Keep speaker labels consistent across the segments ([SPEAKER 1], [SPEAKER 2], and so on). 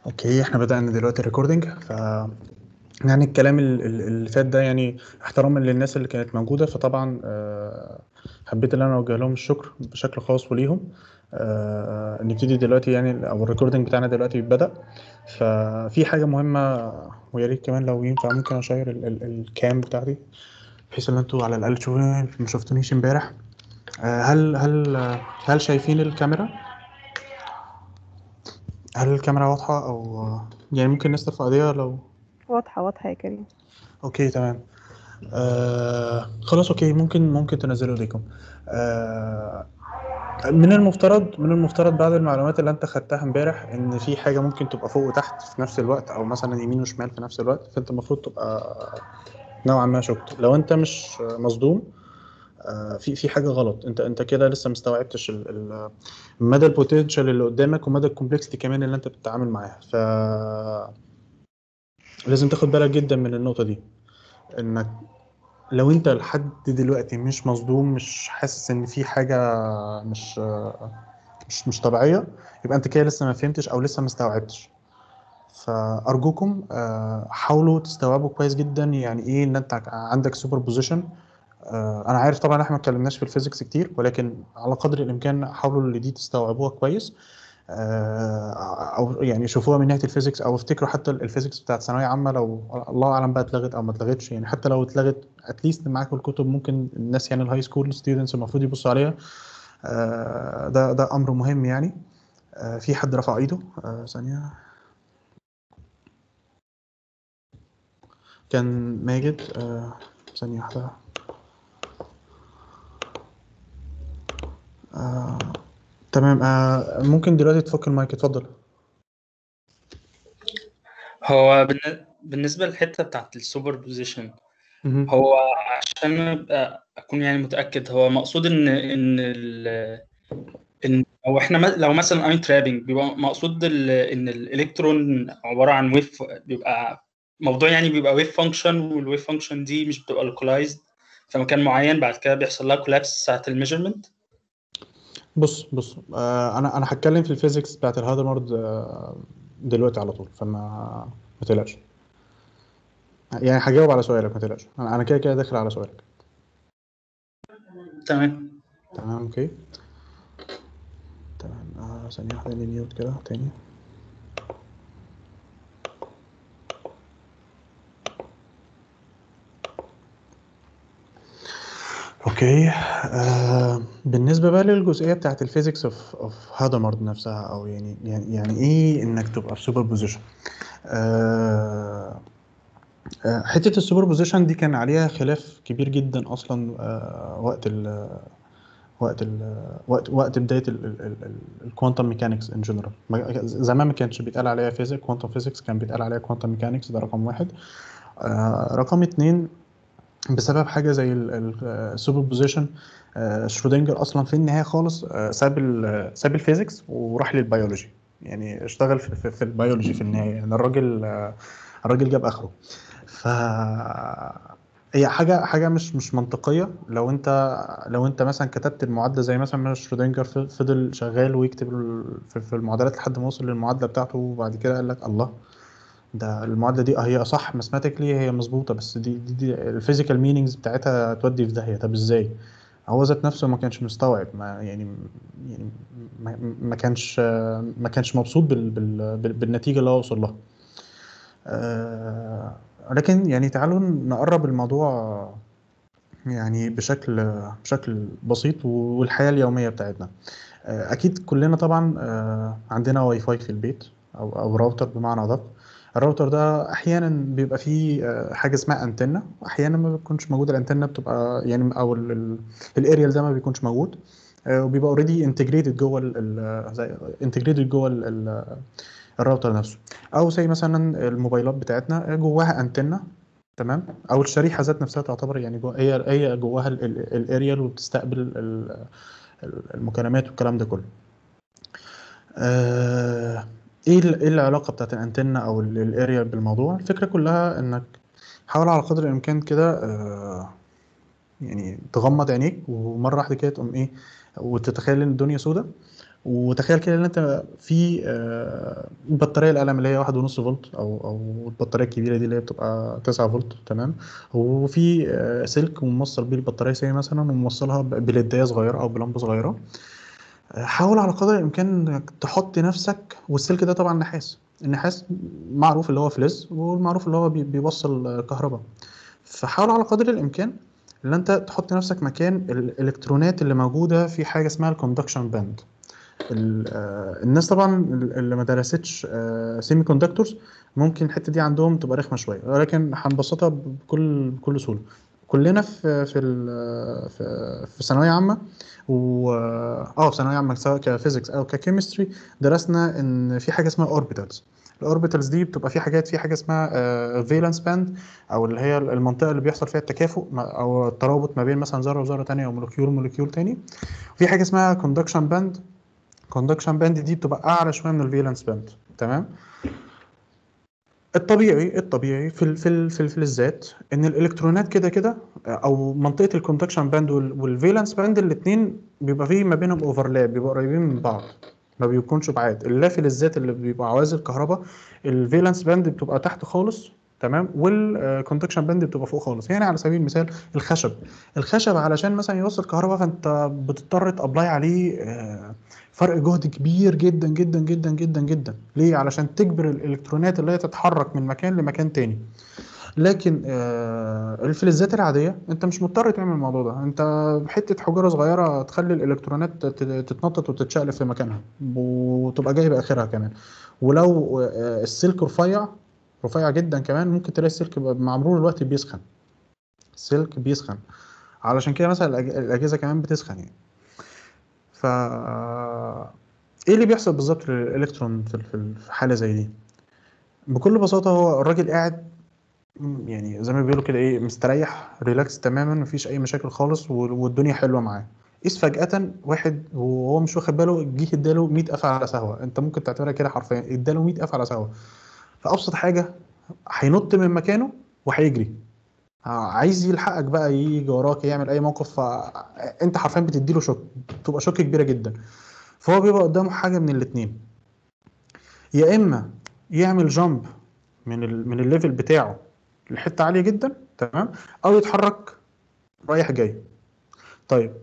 [SPEAKER 1] اوكي احنا بدأنا دلوقتي ريكوردنج ف يعني الكلام ال- ال- اللي فات ده يعني احتراما للناس اللي كانت موجودة فطبعا آه، حبيت ان انا اوجه لهم الشكر بشكل خاص وليهم آه، نبتدي دلوقتي يعني او الريكوردنج بتاعنا دلوقتي بدأ ففي حاجة مهمة ويا ريت كمان لو ينفع ممكن اشير ال- ال- الكام بتاعتي بحيث ان انتوا على الاقل تشوفوني ما شفتونيش امبارح آه، هل هل هل شايفين الكاميرا؟ هل الكاميرا واضحة أو يعني ممكن ناس ترفع ايديها لو
[SPEAKER 2] واضحة واضحة يا كريم
[SPEAKER 1] اوكي تمام آه خلاص اوكي ممكن ممكن تنزلوا ايديكم آه من المفترض من المفترض بعد المعلومات اللي انت خدتها امبارح ان في حاجه ممكن تبقى فوق وتحت في نفس الوقت او مثلا يمين وشمال في نفس الوقت فانت المفروض تبقى نوعا ما شفت لو انت مش مصدوم آه، في في حاجه غلط انت انت كده لسه ما استوعبتش ال- ال- مدى البوتنشال اللي قدامك ومدى الكومبلكسيتي كمان اللي انت بتتعامل معاها ف لازم تاخد بالك جدا من النقطه دي انك لو انت لحد دلوقتي مش مصدوم مش حاسس ان في حاجه مش مش مش طبيعيه يبقى انت كده لسه ما فهمتش او لسه ما استوعبتش فارجوكم آه، حاولوا تستوعبوا كويس جدا يعني ايه ان انت عندك سوبر بوزيشن انا عارف طبعا احنا ما اتكلمناش في الفيزيكس كتير ولكن على قدر الامكان حاولوا اللي دي تستوعبوها كويس آه، او يعني شوفوها من ناحيه الفيزيكس او افتكروا حتى الفيزيكس بتاعت ثانويه عامه لو الله اعلم بقى اتلغت او ما اتلغتش يعني حتى لو اتلغت اتليست معاكم الكتب ممكن الناس يعني الهاي سكول ستودنتس المفروض يبصوا عليها آه، ده ده امر مهم يعني آه، في حد رفع ايده آه، ثانيه كان ماجد آه، ثانيه واحده آه، تمام آه، ممكن دلوقتي تفك المايك اتفضل
[SPEAKER 3] هو بالن- بالنسبة للحتة بتاعت السوبر بوزيشن
[SPEAKER 1] مهم.
[SPEAKER 3] هو عشان أبقى أكون يعني متأكد هو مقصود إن إن ال إن أو إحنا م- لو مثلا أي ترابنج بيبقى مقصود ال- إن الإلكترون عبارة عن ويف بيبقى موضوع يعني بيبقى ويف فانكشن والويف فانكشن دي مش بتبقى لوكلايزد في مكان معين بعد كده بيحصل لها كولابس ساعة الميجرمنت
[SPEAKER 1] بص بص آه، انا انا هتكلم في الفيزيكس بتاعت الهاردمارد آه، دلوقتي على طول فما ما تقلقش يعني هجاوب على سؤالك ما تقلقش انا أنا كده كده داخل على سؤالك
[SPEAKER 3] تمام
[SPEAKER 1] تمام اوكي تمام آه ثانية واحدة لي ميوت كده تاني اوكي آه بالنسبة بقى للجزئية بتاعت الفيزيكس اوف اوف هادامارد نفسها او يعني يعني يعني ايه انك تبقى في سوبر بوزيشن آه آه، حتة السوبر بوزيشن دي كان عليها خلاف كبير جدا اصلا آه وقت ال وقت ال وقت وقت بدايه الكوانتم ميكانكس ان جنرال زمان ما كانش بيتقال عليها فيزيك كوانتم فيزيكس كان بيتقال عليها كوانتم ميكانكس ده رقم واحد آه، رقم اتنين بسبب حاجه زي السوبر بوزيشن شرودنجر اصلا في النهايه خالص آه، ساب ال ساب الفيزيكس وراح للبيولوجي يعني اشتغل في, في, في البيولوجي في النهايه يعني الراجل آه، الراجل جاب اخره ف هي حاجه حاجه مش مش منطقيه لو انت لو انت مثلا كتبت المعادله زي مثلا ما شرودنجر ف- فضل شغال ويكتب ال- في في المعادلات لحد ما وصل للمعادله بتاعته وبعد كده قال لك الله ده المعادله دي هي صح ماثماتيكلي هي مظبوطه بس دي دي, دي الفيزيكال مينينجز بتاعتها تودي في داهيه طب ازاي هو ذات نفسه ما كانش مستوعب ما يعني يعني ما, ما كانش ما كانش مبسوط بال بال بال بالنتيجه اللي هو وصل لها آه، لكن يعني تعالوا نقرب الموضوع يعني بشكل بشكل بسيط والحياة اليومية بتاعتنا آه، أكيد كلنا طبعا آه، عندنا واي فاي في البيت أو أو راوتر بمعنى أدق الراوتر ده أحيانا بيبقى فيه آه، حاجة اسمها أنتنة وأحيانا ما بتكونش موجودة الأنتنة بتبقى يعني أو الأريال ده ما بيكونش موجود آه، وبيبقى اوريدي انتجريتد جوه ال- ال- زي انتجريتد جوه ال- ال- الراوتر نفسه او زي مثلا الموبايلات بتاعتنا جواها انتنه تمام او الشريحه ذات نفسها تعتبر يعني جوا هي هي جواها الاريال وبتستقبل ال- ال- المكالمات والكلام ده كله آه، ايه ال- ايه العلاقه بتاعت الانتنه او الاريال بالموضوع الفكره كلها انك حاول على قدر الامكان كده آه، يعني تغمض عينيك ومره واحده كده تقوم ايه وتتخيل ان الدنيا سودة وتخيل كده ان انت في آه، بطاريه القلم اللي هي واحد ونص فولت او او البطاريه الكبيره دي اللي هي بتبقى 9 فولت تمام وفي آه، سلك وموصل بيه البطاريه سي مثلا وموصلها ب- بليدايه صغيره او بلمبه صغيره آه، حاول على قدر الامكان انك تحط نفسك والسلك ده طبعا نحاس النحاس معروف اللي هو فلز والمعروف اللي هو بي- بيوصل آه، كهرباء فحاول على قدر الامكان ان انت تحط نفسك مكان الالكترونات اللي موجوده في حاجه اسمها الكوندكشن باند ال- آه، الناس طبعا اللي ما درستش سيمي كوندكتورز ممكن الحته دي عندهم تبقى رخمه شويه ولكن هنبسطها بكل بكل سهوله كلنا في في ال- في في ثانويه عامه و اه في ثانويه عامه سواء كفيزيكس او ككيمستري درسنا ان في حاجه اسمها اوربيتالز الاوربيتالز دي بتبقى في حاجات في حاجه اسمها فالنس باند او اللي هي المنطقه اللي بيحصل فيها التكافؤ ما- او الترابط ما بين مثلا ذره وذره تانية او مولكيول ومولكيول تاني في حاجه اسمها كوندكشن باند كوندكشن باند دي بتبقى اعلى شويه من الفالنس باند تمام الطبيعي الطبيعي في ال في ال في الفلزات ان الالكترونات كده كده او منطقه الكوندكشن باند والفالنس باند الاثنين بيبقى فيه ما بينهم اوفرلاب بيبقوا قريبين من بعض ما بيكونش بعاد الا فلزات اللي بيبقى عوازل كهرباء الفالنس باند بتبقى تحت خالص تمام والكوندكشن باند بتبقى فوق خالص يعني على سبيل المثال الخشب الخشب علشان مثلا يوصل كهرباء فانت بتضطر تابلاي عليه آه، فرق جهد كبير جدا جدا جدا جدا جدا ليه علشان تجبر الالكترونات اللي هي تتحرك من مكان لمكان تاني لكن آه، الفلزات العاديه انت مش مضطر تعمل الموضوع ده انت حته حجره صغيره تخلي الالكترونات تت- تتنطط وتتشقلب في مكانها وتبقى جايبه اخرها كمان ولو آه، السلك رفيع رفيع جدا كمان ممكن تلاقي السلك بقى مع مرور الوقت بيسخن السلك بيسخن علشان كده مثلا الأج- الاجهزه كمان بتسخن يعني ف ايه اللي بيحصل بالظبط للالكترون في في في حاله زي دي بكل بساطه هو الراجل قاعد م- يعني زي ما بيقولوا كده ايه مستريح ريلاكس تماما مفيش اي مشاكل خالص وال- والدنيا حلوه معاه قيس فجأة واحد وهو مش واخد باله جه اداله 100 قفا على سهوة انت ممكن تعتبرها كده حرفيا اداله 100 قفا على سهوة فأبسط حاجة هينط من مكانه وهيجري عايز يلحقك بقى يجي وراك يعمل اي موقف فانت حرفيا بتديله شوك بتبقى شوك كبيره جدا فهو بيبقى قدامه حاجه من الاتنين يا اما يعمل جامب من ال من الليفل بتاعه لحته عاليه جدا تمام او يتحرك رايح جاي طيب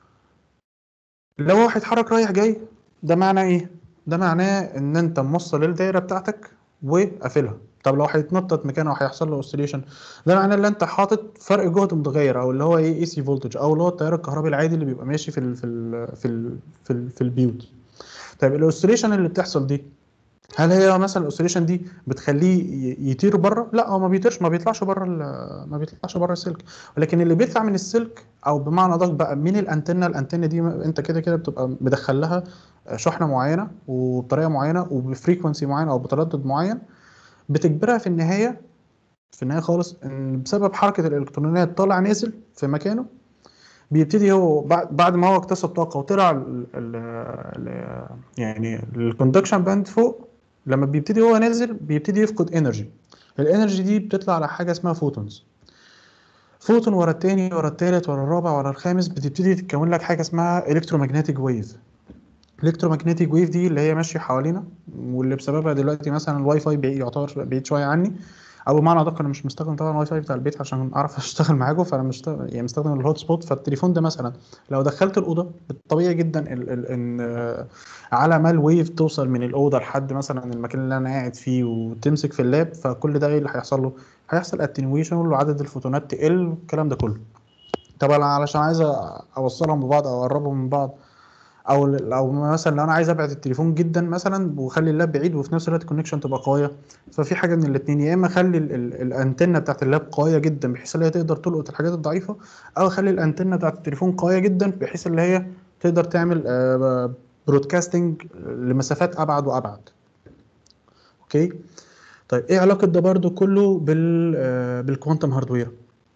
[SPEAKER 1] لو هو هيتحرك رايح جاي ده معناه ايه ده معناه ان انت موصل الدايره بتاعتك وقافلها طب لو هيتنطط مكانه وهيحصل له اوسيليشن ده معناه ان انت حاطط فرق جهد متغير او اللي هو ايه اي سي فولتج او اللي هو التيار الكهربي العادي اللي بيبقى ماشي في ال في ال في ال في, ال في البيوت طيب الاوسيليشن اللي بتحصل دي هل هي مثلا الاوسيليشن دي بتخليه ي- يطير بره لا هو ما بيطيرش ما بيطلعش بره ال- ما بيطلعش بره السلك ولكن اللي بيطلع من السلك او بمعنى ادق بقى من الانتنه الانتنه دي انت كده كده بتبقى مدخل لها شحنه معينه وبطريقه معينه وبفريكونسي معين او بتردد معين بتجبرها في النهايه في النهايه خالص ان بسبب حركه الالكترونات طالع نازل في مكانه بيبتدي هو بعد بعد ما هو اكتسب طاقه وطلع ال ال ال يعني الكوندكشن باند فوق لما بيبتدي هو نازل بيبتدي يفقد انرجي الانرجي دي بتطلع على حاجه اسمها فوتونز فوتون ورا التاني ورا التالت ورا الرابع ورا الخامس بتبتدي تتكون لك حاجه اسمها الكترومagnetic ويف الكترومagnetic ويف دي اللي هي ماشيه حوالينا واللي بسببها دلوقتي مثلا الواي فاي بعيد يعتبر بعيد شويه عني او بمعنى ادق انا مش مستخدم طبعا الواي فاي بتاع البيت عشان اعرف اشتغل معاكم فانا مش يعني مستخدم الهوت سبوت فالتليفون ده مثلا لو دخلت الاوضه طبيعي جدا ال ال ان آه، على ما الويف توصل من الاوضه لحد مثلا المكان اللي انا قاعد فيه وتمسك في اللاب فكل ده ايه اللي هيحصل له هيحصل اتنويشن وعدد الفوتونات تقل والكلام ده كله طبعا علشان عايز اوصلهم ببعض او اقربهم من بعض او او مثلا لو انا عايز ابعد التليفون جدا مثلا واخلي اللاب بعيد وفي نفس الوقت الكونكشن تبقى قويه ففي حاجه من الاثنين يا اما اخلي ال- ال- الانتنه بتاعت اللاب قويه جدا بحيث ان هي تقدر تلقط الحاجات الضعيفه او اخلي الانتنه بتاعت التليفون قويه جدا بحيث ان هي تقدر تعمل برودكاستنج لمسافات ابعد وابعد اوكي طيب ايه علاقه ده برضو كله بال آه، بالكوانتم هاردوير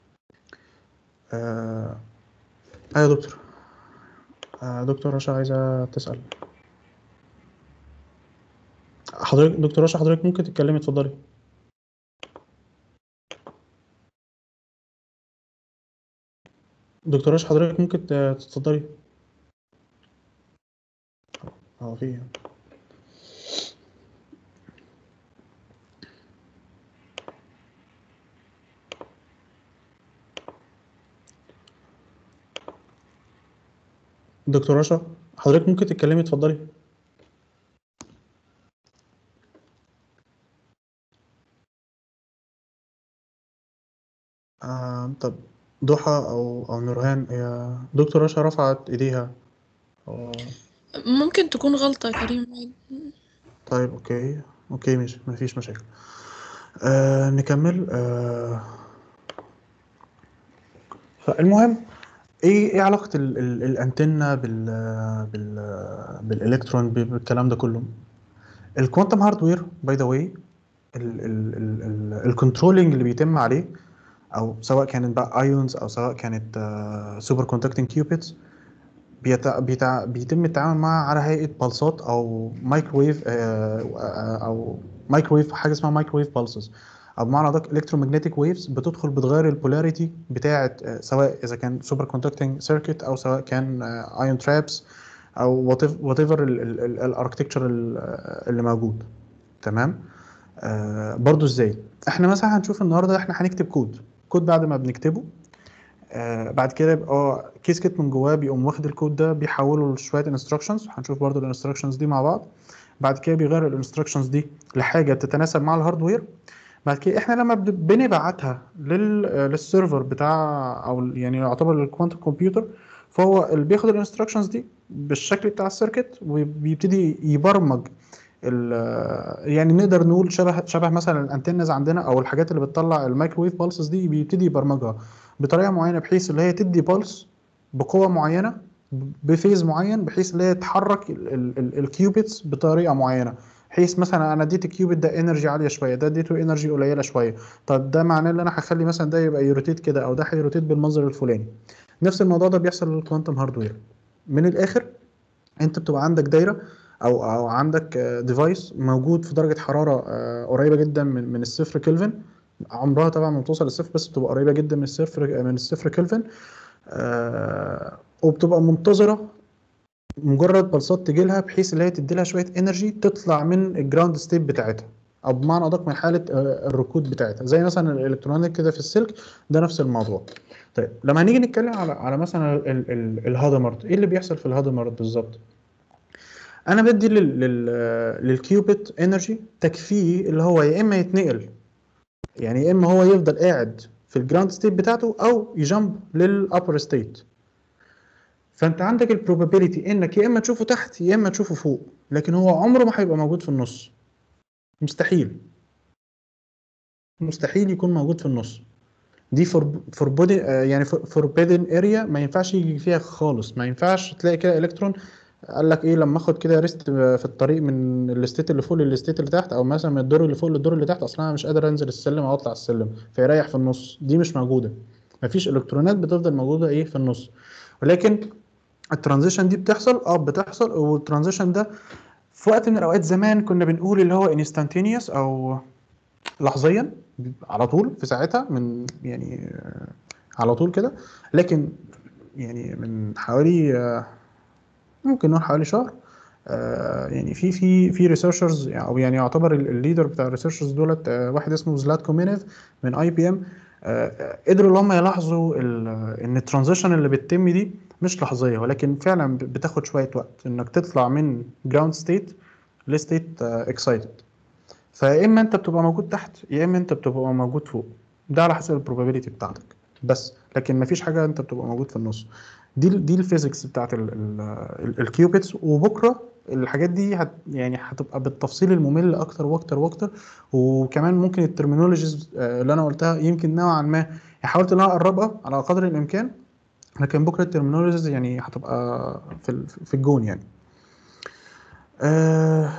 [SPEAKER 1] آه ايوه يا دكتور آه دكتور رشا عايزه تسال حضرتك دكتور رشا حضرتك ممكن تتكلمي اتفضلي دكتور رشا حضرتك ممكن ت- تتفضلي هو في دكتور رشا حضرتك ممكن تتكلمي اتفضلي آه طب ضحى او او نورهان هي دكتور رشا رفعت ايديها آه،
[SPEAKER 4] ممكن تكون غلطة يا كريم
[SPEAKER 1] طيب اوكي اوكي ماشي مفيش مشاكل آه نكمل آه فالمهم ايه ايه علاقة ال ال الانتنة بال بال بالالكترون بال- بالكلام ده كله الكوانتم هاردوير باي ذا واي الكنترولينج اللي بيتم عليه او سواء كانت بقى ايونز او سواء كانت سوبر كوندكتنج كيوبيتس بيتع... بيتع... بيتم التعامل معها على هيئه بلصات او مايكرويف او مايكرويف حاجه اسمها مايكرويف بالسز او بمعنى ادق الكترومagnetic ويفز بتدخل بتغير البولاريتي بتاعه آه، سواء اذا كان سوبر كوندكتنج سيركت او سواء كان ايون ترابس او وات ايفر الاركتكتشر اللي موجود تمام آه برضو ازاي احنا مثلا هنشوف النهارده احنا هنكتب كود كود بعد ما بنكتبه آه بعد كده يبقى اه كيس كيت من جواه بيقوم واخد الكود ده بيحوله لشويه انستراكشنز هنشوف برضو الانستراكشنز دي مع بعض بعد كده بيغير الانستراكشنز دي لحاجه تتناسب مع الهاردوير بعد كده احنا لما بن- بنبعتها لل للسيرفر بتاع او ال- يعني يعتبر الكوانتم كمبيوتر فهو اللي بياخد الانستراكشنز دي بالشكل بتاع السيركت وبيبتدي يبرمج ال- يعني نقدر نقول شبه شبه مثلا الانتنز عندنا او الحاجات اللي بتطلع الميكروويف بالسز دي بيبتدي يبرمجها بطريقه معينه بحيث اللي هي تدي بالس بقوه معينه بفيز معين بحيث اللي هي تحرك الكيوبيتس بطريقه معينه بحيث مثلا انا اديت الكيوبيت ده انرجي عاليه شويه ده اديته انرجي قليله شويه طب ده معناه ان انا هخلي مثلا ده يبقى يروتيت كده او ده هيروتيت بالمنظر الفلاني نفس الموضوع ده بيحصل للكوانتم هاردوير من الاخر انت بتبقى عندك دايره او او عندك ديفايس موجود في درجه حراره آه، قريبه جدا من من الصفر كلفن عمرها طبعا ما بتوصل للصفر بس بتبقى قريبه جدا من الصفر من الصفر كلفن آه، وبتبقى منتظره مجرد بلصات تجي لها بحيث ان هي تدي لها شويه انرجي تطلع من الجراوند ستيت بتاعتها او بمعنى ادق من حاله آه، الركود بتاعتها زي مثلا الالكترونيك كده في السلك ده نفس الموضوع طيب لما هنيجي نتكلم على على مثلا ال- ال- الهادمرد ايه اللي بيحصل في الهادمرد بالظبط انا بدي لل- لل- للكيوبيت انرجي تكفيه اللي هو يا اما يتنقل يعني يا اما هو يفضل قاعد في الجراوند ستيت بتاعته او يجامب للابر ستيت فانت عندك البروبابيليتي انك يا اما تشوفه تحت يا اما تشوفه فوق لكن هو عمره ما هيبقى موجود في النص مستحيل مستحيل يكون موجود في النص دي فوربودن يعني فوربيدن اريا ما ينفعش يجي فيها خالص ما ينفعش تلاقي كده الكترون قال لك ايه لما اخد كده ريست في الطريق من الستيت اللي فوق للستيت اللي تحت او مثلا من الدور اللي فوق للدور اللي تحت اصلا انا مش قادر انزل السلم او اطلع السلم فيريح في النص دي مش موجوده مفيش الكترونات بتفضل موجوده ايه في النص ولكن الترانزيشن دي بتحصل اه بتحصل والترانزيشن ده في وقت من الاوقات زمان كنا بنقول اللي هو انستانتينيوس او لحظيا على طول في ساعتها من يعني آه، على طول كده لكن يعني من حوالي آه، ممكن نقول حوالي شهر آه، يعني في في في ريسيرشرز او يعني يعتبر الليدر بتاع الريسيرشرز دولت آه، واحد اسمه زلاتكو مينيف من اي بي ام قدروا ان هم يلاحظوا ال- ان الترانزيشن اللي بتتم دي مش لحظيه ولكن فعلا ب- بتاخد شويه وقت انك تطلع من جراوند ستيت لستيت اكسايتد فيا اما انت بتبقى موجود تحت يا اما انت بتبقى موجود فوق ده على حسب البروبابيلتي بتاعتك بس لكن مفيش حاجه انت بتبقى موجود في النص دي ال- دي الفيزيكس بتاعت الكيوبيتس وبكره الحاجات دي هت يعني هتبقى بالتفصيل الممل اكتر واكتر واكتر وكمان ممكن الترمينولوجيز اللي انا قلتها يمكن نوعا ما حاولت ان انا اقربها على قدر الامكان لكن بكره الترمينولوجيز يعني هتبقى في ال- في الجون يعني آه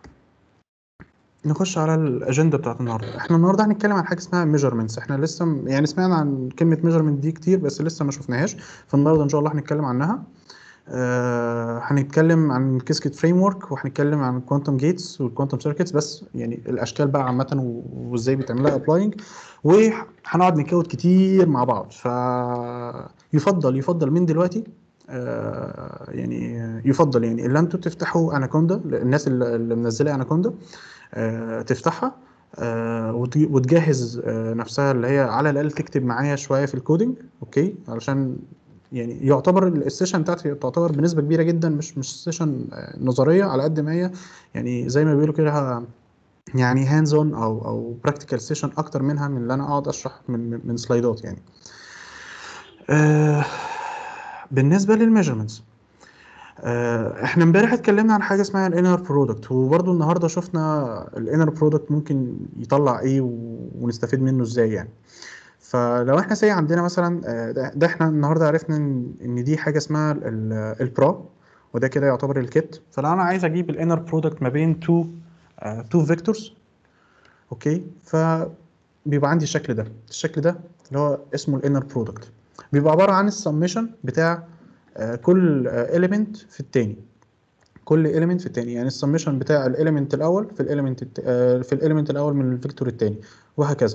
[SPEAKER 1] نخش على الاجنده بتاعت النهارده احنا النهارده هنتكلم عن حاجه اسمها ميجرمنتس احنا لسه م- يعني سمعنا عن كلمه ميجرمنت دي كتير بس لسه ما شفناهاش فالنهارده ان شاء الله هنتكلم عنها آه هنتكلم عن كيسكت فريم ورك وهنتكلم عن كوانتم جيتس والكوانتم سيركتس بس يعني الاشكال بقى عامه و- وازاي بيتعمل لها ابلاينج وهنقعد نكود كتير مع بعض ف يفضل يفضل من دلوقتي آه، يعني يفضل يعني اللي انتوا تفتحوا اناكوندا الناس اللي اللي منزله اناكوندا آه، تفتحها آه، وت- وتجهز آه، نفسها اللي هي على الاقل تكتب معايا شويه في الكودينج اوكي علشان يعني يعتبر السيشن بتاعتي تعتبر بنسبه كبيره جدا مش مش سيشن نظريه على قد ما هي يعني زي ما بيقولوا كده يعني هاندز اون او او براكتيكال سيشن اكتر منها من اللي انا اقعد اشرح من من- من سلايدات يعني آه، بالنسبه للميجرمنتس احنا امبارح اتكلمنا عن حاجه اسمها الانر برودكت وبرده النهارده شفنا الانر برودكت ممكن يطلع ايه و- ونستفيد منه ازاي يعني فلو احنا سي عندنا مثلا آه، ده ده احنا النهارده عرفنا ان إن دي حاجه اسمها البرا وده كده يعتبر الكيت فلو انا عايز اجيب الانر برودكت ما بين تو تو فيكتورز اوكي فبيبقى عندي الشكل ده الشكل ده اللي هو اسمه الانر برودكت بيبقى عباره عن السميشن بتاع آه، كل اليمنت في التاني كل اليمنت في التاني يعني السميشن بتاع الاليمنت الاول في الاليمنت في الاليمنت الاول من الفيكتور التاني وهكذا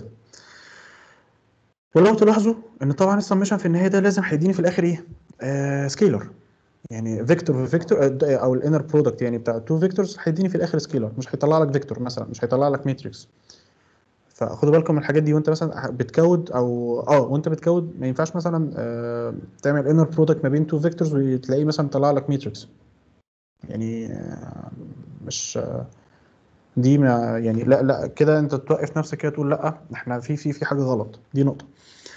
[SPEAKER 1] ولو تلاحظوا ان طبعا السميشن في النهايه ده لازم هيديني في الاخر ايه آه سكيلر يعني فيكتور في فيكتور او الانر برودكت يعني بتاع تو فيكتورز هيديني في الاخر سكيلر مش هيطلع لك فيكتور مثلا مش هيطلع لك ماتريكس فخدوا بالكم من الحاجات دي وانت مثلا بتكود او اه وانت بتكود ما ينفعش مثلا آه تعمل انر برودكت ما بين تو فيكتورز وتلاقيه مثلا طلع لك ماتريكس يعني آه مش آه دي ما يعني لا لا كده انت توقف نفسك كده تقول لا احنا في في في حاجه غلط دي نقطه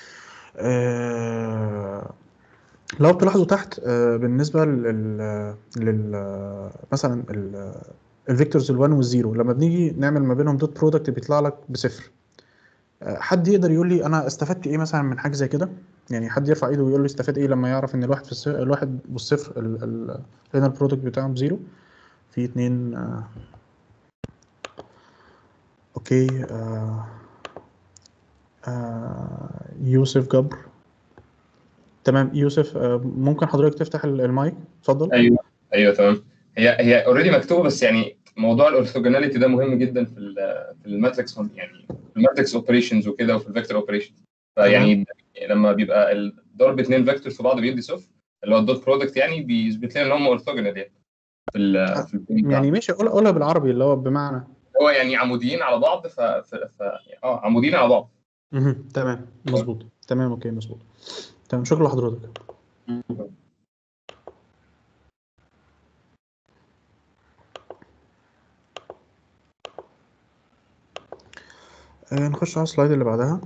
[SPEAKER 1] آه لو تلاحظوا تحت آه بالنسبه لل لل مثلا الفيكتورز ال1 والزيرو لما بنيجي نعمل ما بينهم دوت برودكت بيطلع لك بصفر آه حد يقدر يقول لي انا استفدت ايه مثلا من حاجه زي كده يعني حد يرفع ايده ويقول لي استفاد ايه لما يعرف ان الواحد في الصفر الواحد والصفر الانر برودكت بتاعهم زيرو في اتنين آه اوكي آه آه يوسف جبر تمام يوسف آه ممكن حضرتك تفتح ال- المايك اتفضل
[SPEAKER 5] ايوه ايوه تمام هي هي اوريدي مكتوبه بس يعني موضوع الاورثوجوناليتي ده مهم جدا في ال في الماتريكس يعني في الماتريكس اوبريشنز وكده وفي الفيكتور اوبريشنز فيعني لما بيبقى ال- ضرب اثنين فيكتورز في بعض بيدي صفر اللي هو الدوت برودكت يعني بيثبت لنا ان هم اورثوجونال يعني في ال في ال
[SPEAKER 1] يعني ماشي قولها قولها بالعربي اللي هو بمعنى
[SPEAKER 5] هو يعني عموديين على بعض ف, ف... ف... اه عموديين على بعض
[SPEAKER 1] مهم. تمام مظبوط تمام اوكي مظبوط تمام شكرا لحضرتك آه نخش على السلايد اللي بعدها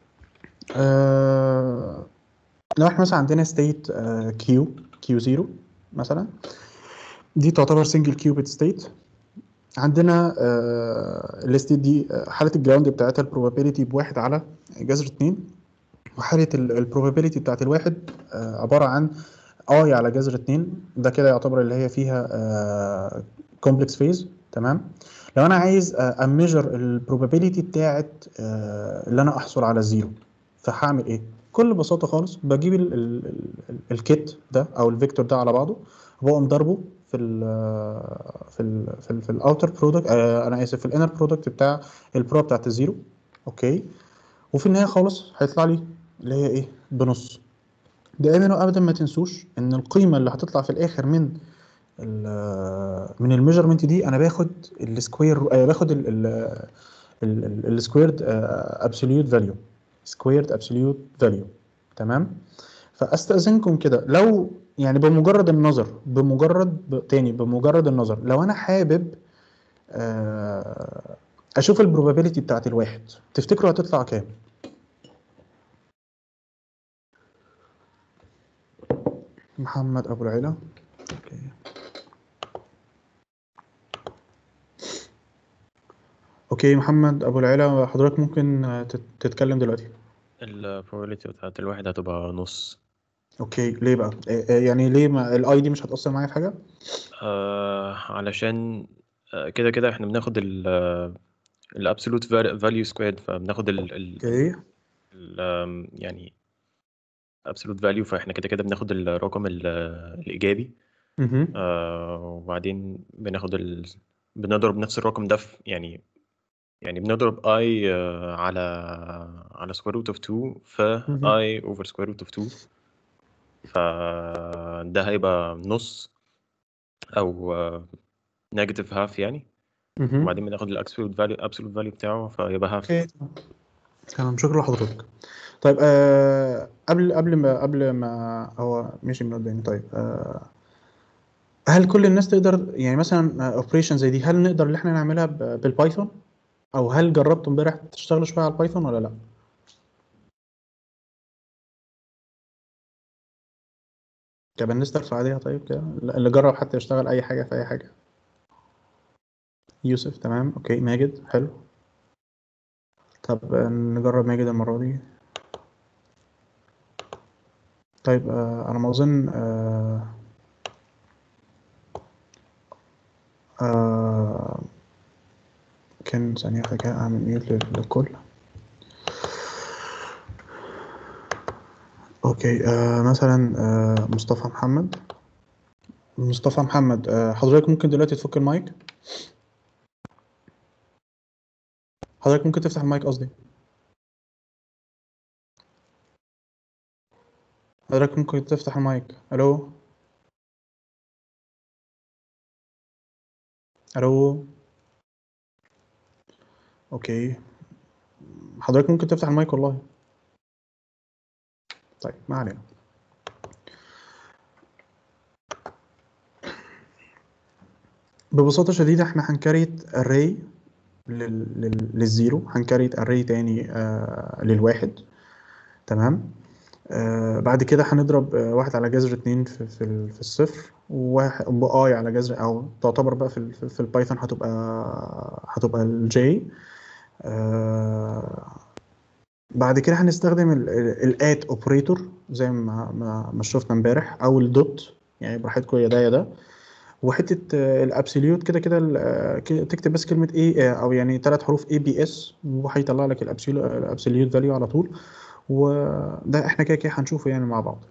[SPEAKER 1] آه لو احنا مثلا عندنا ستيت كيو كيو 0 مثلا دي تعتبر سنجل كيوبيت ستيت عندنا الستيت دي آه، حالة الجراوند بتاعتها البروبابيلتي بواحد على جذر اتنين وحالة البروبابيلتي بتاعت الواحد آه، عبارة عن اي على جذر اتنين ده كده يعتبر اللي هي فيها كومبلكس فيز تمام لو انا عايز اميجر البروبابيلتي بتاعت آه، اللي انا احصل على زيرو فهعمل ايه بكل بساطة خالص بجيب ال- ال- ال- الكيت ده او الفيكتور ده على بعضه وبقوم ضربه في ال في ال في ال في الاوتر برودكت انا اسف في الانر برودكت بتاع البرو بتاعت الزيرو اوكي وفي النهايه خالص هيطلع لي اللي هي ايه بنص دائما وابدا ما تنسوش ان القيمه اللي هتطلع في الاخر من ال من الميجرمنت دي انا باخد السكوير آه باخد السكويرد ابسوليوت فاليو سكويرد ابسوليوت فاليو تمام فاستاذنكم كده لو يعني بمجرد النظر بمجرد ب... تاني بمجرد النظر لو انا حابب آه، اشوف البروبابيلتي بتاعت الواحد تفتكروا هتطلع كام محمد ابو العلا اوكي اوكي محمد ابو العلا حضرتك ممكن آه، تت- تتكلم دلوقتي
[SPEAKER 6] ال probability بتاعت الواحد هتبقى نص
[SPEAKER 1] اوكي ليه بقى آه، آه، يعني ليه ما الاي دي مش هتأثر معايا في حاجة
[SPEAKER 6] آه علشان آه كده كده احنا بناخد ال ال absolute var- value squared فبناخد ال ال
[SPEAKER 1] اوكي
[SPEAKER 6] ال آم، يعني absolute value فاحنا كده كده بناخد الرقم ال- الإيجابي
[SPEAKER 1] مهم.
[SPEAKER 6] آه وبعدين بناخد ال بنضرب نفس الرقم ده في يعني يعني بنضرب i آه، على على square root of 2 في
[SPEAKER 1] مهم.
[SPEAKER 6] i over square root of 2 ف ده هيبقى نص او نيجاتيف هاف يعني
[SPEAKER 1] مهم.
[SPEAKER 6] وبعدين بناخد الابسولوت فاليو ابسولوت فاليو بتاعه فيبقى هاف
[SPEAKER 1] اوكي تمام. تمام شكرا لحضرتك طيب آه قبل قبل ما قبل ما هو مشي من قدامي طيب آه هل كل الناس تقدر يعني مثلا اوبريشن زي دي هل نقدر ان احنا نعملها ب- بالبايثون او هل جربتوا امبارح تشتغلوا شويه على البايثون ولا لا طب الناس ترفع ايديها طيب كده اللي جرب حتى يشتغل اي حاجه في اي حاجه يوسف تمام اوكي ماجد حلو طب آه، نجرب ماجد المرة دي طيب آه أنا ما أظن آه آه كان ثانية واحدة كده أعمل ميوت لل- للكل أوكي آه مثلا آه مصطفى محمد مصطفى محمد آه حضرتك ممكن دلوقتي تفك المايك حضرتك ممكن تفتح المايك قصدي حضرتك ممكن تفتح المايك الو الو اوكي حضرتك ممكن تفتح المايك والله طيب ما علينا ببساطة شديدة احنا هنكريت array لل... لل... للزيرو هنكريت array تاني آه للواحد تمام آه بعد كده هنضرب آه واحد على جذر اتنين في في, ال- في الصفر وواحد باي على جذر او تعتبر بقى في ال- في, في البايثون هتبقى هتبقى الجي آه بعد كده هنستخدم الات اوبريتور زي ما ما, ما شفنا امبارح او الدوت يعني براحتكم يا ده يا ده وحته الابسوليوت كده كده ال- آه، ك- تكتب بس كلمه ايه او يعني ثلاث حروف اي بي اس وهيطلع لك الابسوليوت فاليو على طول وده احنا كده كده هنشوفه يعني مع بعض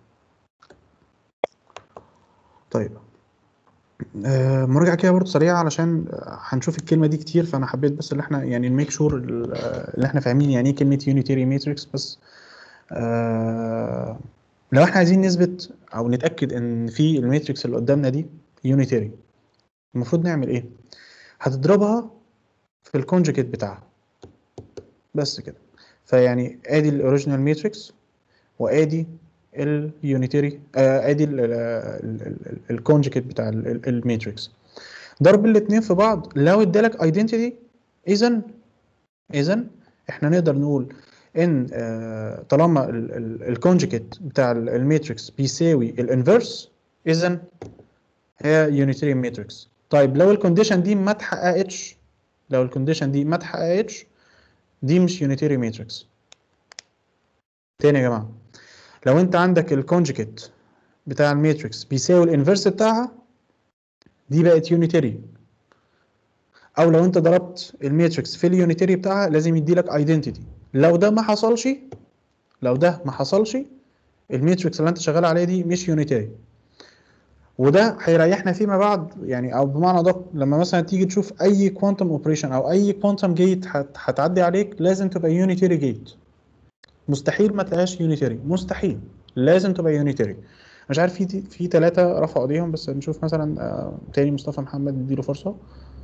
[SPEAKER 1] طيب آه، مراجعة كده برضه سريعة علشان آه، هنشوف الكلمة دي كتير فأنا حبيت بس اللي احنا يعني نميك شور اللي احنا فاهمين يعني ايه كلمة يونيتيري ماتريكس بس آه، لو احنا عايزين نثبت أو نتأكد إن في الماتريكس اللي قدامنا دي يونيتيري المفروض نعمل إيه؟ هتضربها في الكونجكيت بتاعها بس كده فيعني ادي الاوريجينال ماتريكس وادي اليونيتري آه، ادي الكونجكيت بتاع الماتريكس ضرب الاثنين في بعض لو ادالك ايدنتيتي اذا اذا احنا نقدر نقول ان آه، طالما الكونجكيت بتاع الماتريكس بيساوي الانفرس اذا هي يونيتري ماتريكس طيب لو الكونديشن دي ما اتحققتش لو الكونديشن دي ما اتحققتش دي مش يونيتري ماتريكس تاني يا جماعه لو انت عندك الكونجكيت بتاع الماتريكس بيساوي الانفرس بتاعها دي بقت يونيتري او لو انت ضربت الماتريكس في اليونيتري بتاعها لازم يديلك ايدنتيتي لو ده ما حصلش لو ده ما حصلش الماتريكس اللي انت شغال عليها دي مش يونيتري وده هيريحنا فيما بعد يعني او بمعنى ادق لما مثلا تيجي تشوف اي كوانتم اوبريشن او اي كوانتم جيت هتعدي عليك لازم تبقى يونيتري جيت مستحيل ما تبقاش يونيتري مستحيل لازم تبقى يونيتري مش عارف في في ثلاثة رفعوا ايديهم بس نشوف مثلا آه، تاني مصطفى محمد نديله فرصة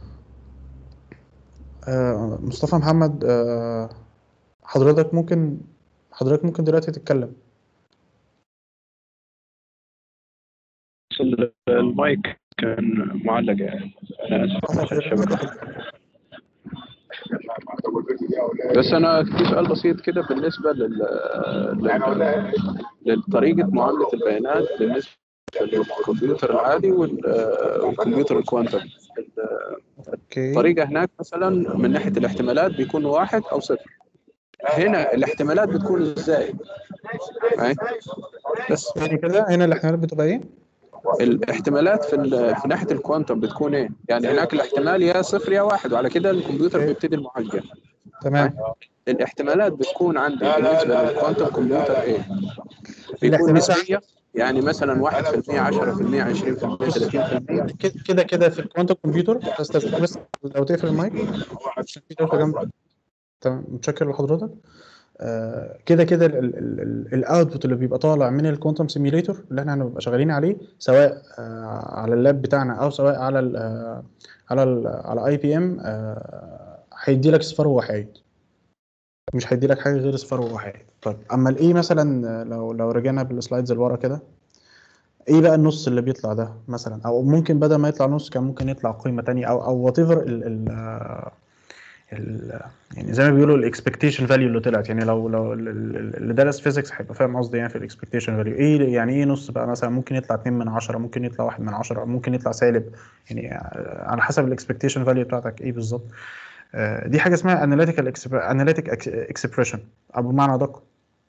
[SPEAKER 1] آه، مصطفى محمد آه، حضرتك ممكن حضرتك ممكن دلوقتي تتكلم
[SPEAKER 7] ال- المايك كان معلق يعني انا اسف عشان الشبكه بس انا في سؤال بسيط كده بالنسبه لل... لل... لطريقه معامله البيانات بالنسبه للكمبيوتر العادي وال... والكمبيوتر الكوانتم
[SPEAKER 1] اوكي
[SPEAKER 7] الطريقه هناك مثلا من ناحيه الاحتمالات بيكون واحد او صفر هنا الاحتمالات بتكون ازاي؟ معي؟ بس
[SPEAKER 1] يعني كده هنا الاحتمالات بتبقى ايه؟
[SPEAKER 7] الاحتمالات في ال- في ناحيه الكوانتم بتكون ايه؟ يعني هناك الاحتمال يا صفر يا واحد وعلى كده الكمبيوتر
[SPEAKER 1] أوكي.
[SPEAKER 7] بيبتدي المعالجه
[SPEAKER 1] تمام
[SPEAKER 7] الاحتمالات بتكون عندي بالنسبه للكوانتم كمبيوتر ايه؟ بيكون
[SPEAKER 1] الاحتمال-
[SPEAKER 7] نسبيه يعني مثلا 1% 10% 20% 30%
[SPEAKER 1] كده كده كده في الكوانتم كمبيوتر بس تستخدم بس لو تقفل المايك عشان في دوشه جنبك تمام متشكر لحضرتك آه، كده كده الاوتبوت اللي بيبقى طالع من الكوانتم سيميوليتور اللي احنا هنبقى شغالين عليه سواء آه، على اللاب بتاعنا او سواء على ال على ال على اي بي ام هيدي لك صفر ووحيد مش هيدي لك حاجه غير صفر ووحيد طيب اما الايه مثلا آه، لو لو رجعنا بالسلايدز اللي ورا كده ايه بقى النص اللي بيطلع ده مثلا او ممكن بدل ما يطلع نص كان ممكن يطلع قيمه تانية او او وات ايفر ال ال آه، ال يعني زي ما بيقولوا الاكسبكتيشن فاليو اللي طلعت يعني لو لو ال- ال- اللي درس فيزيكس هيبقى فاهم قصدي يعني في الاكسبكتيشن فاليو ايه يعني ايه نص بقى مثلا ممكن يطلع 2 من 10 ممكن يطلع 1 من 10 ممكن يطلع سالب يعني آه، على حسب الاكسبكتيشن فاليو بتاعتك ايه بالظبط آه، دي حاجه اسمها اناليتيكال اناليتيك اكسبريشن او بمعنى ادق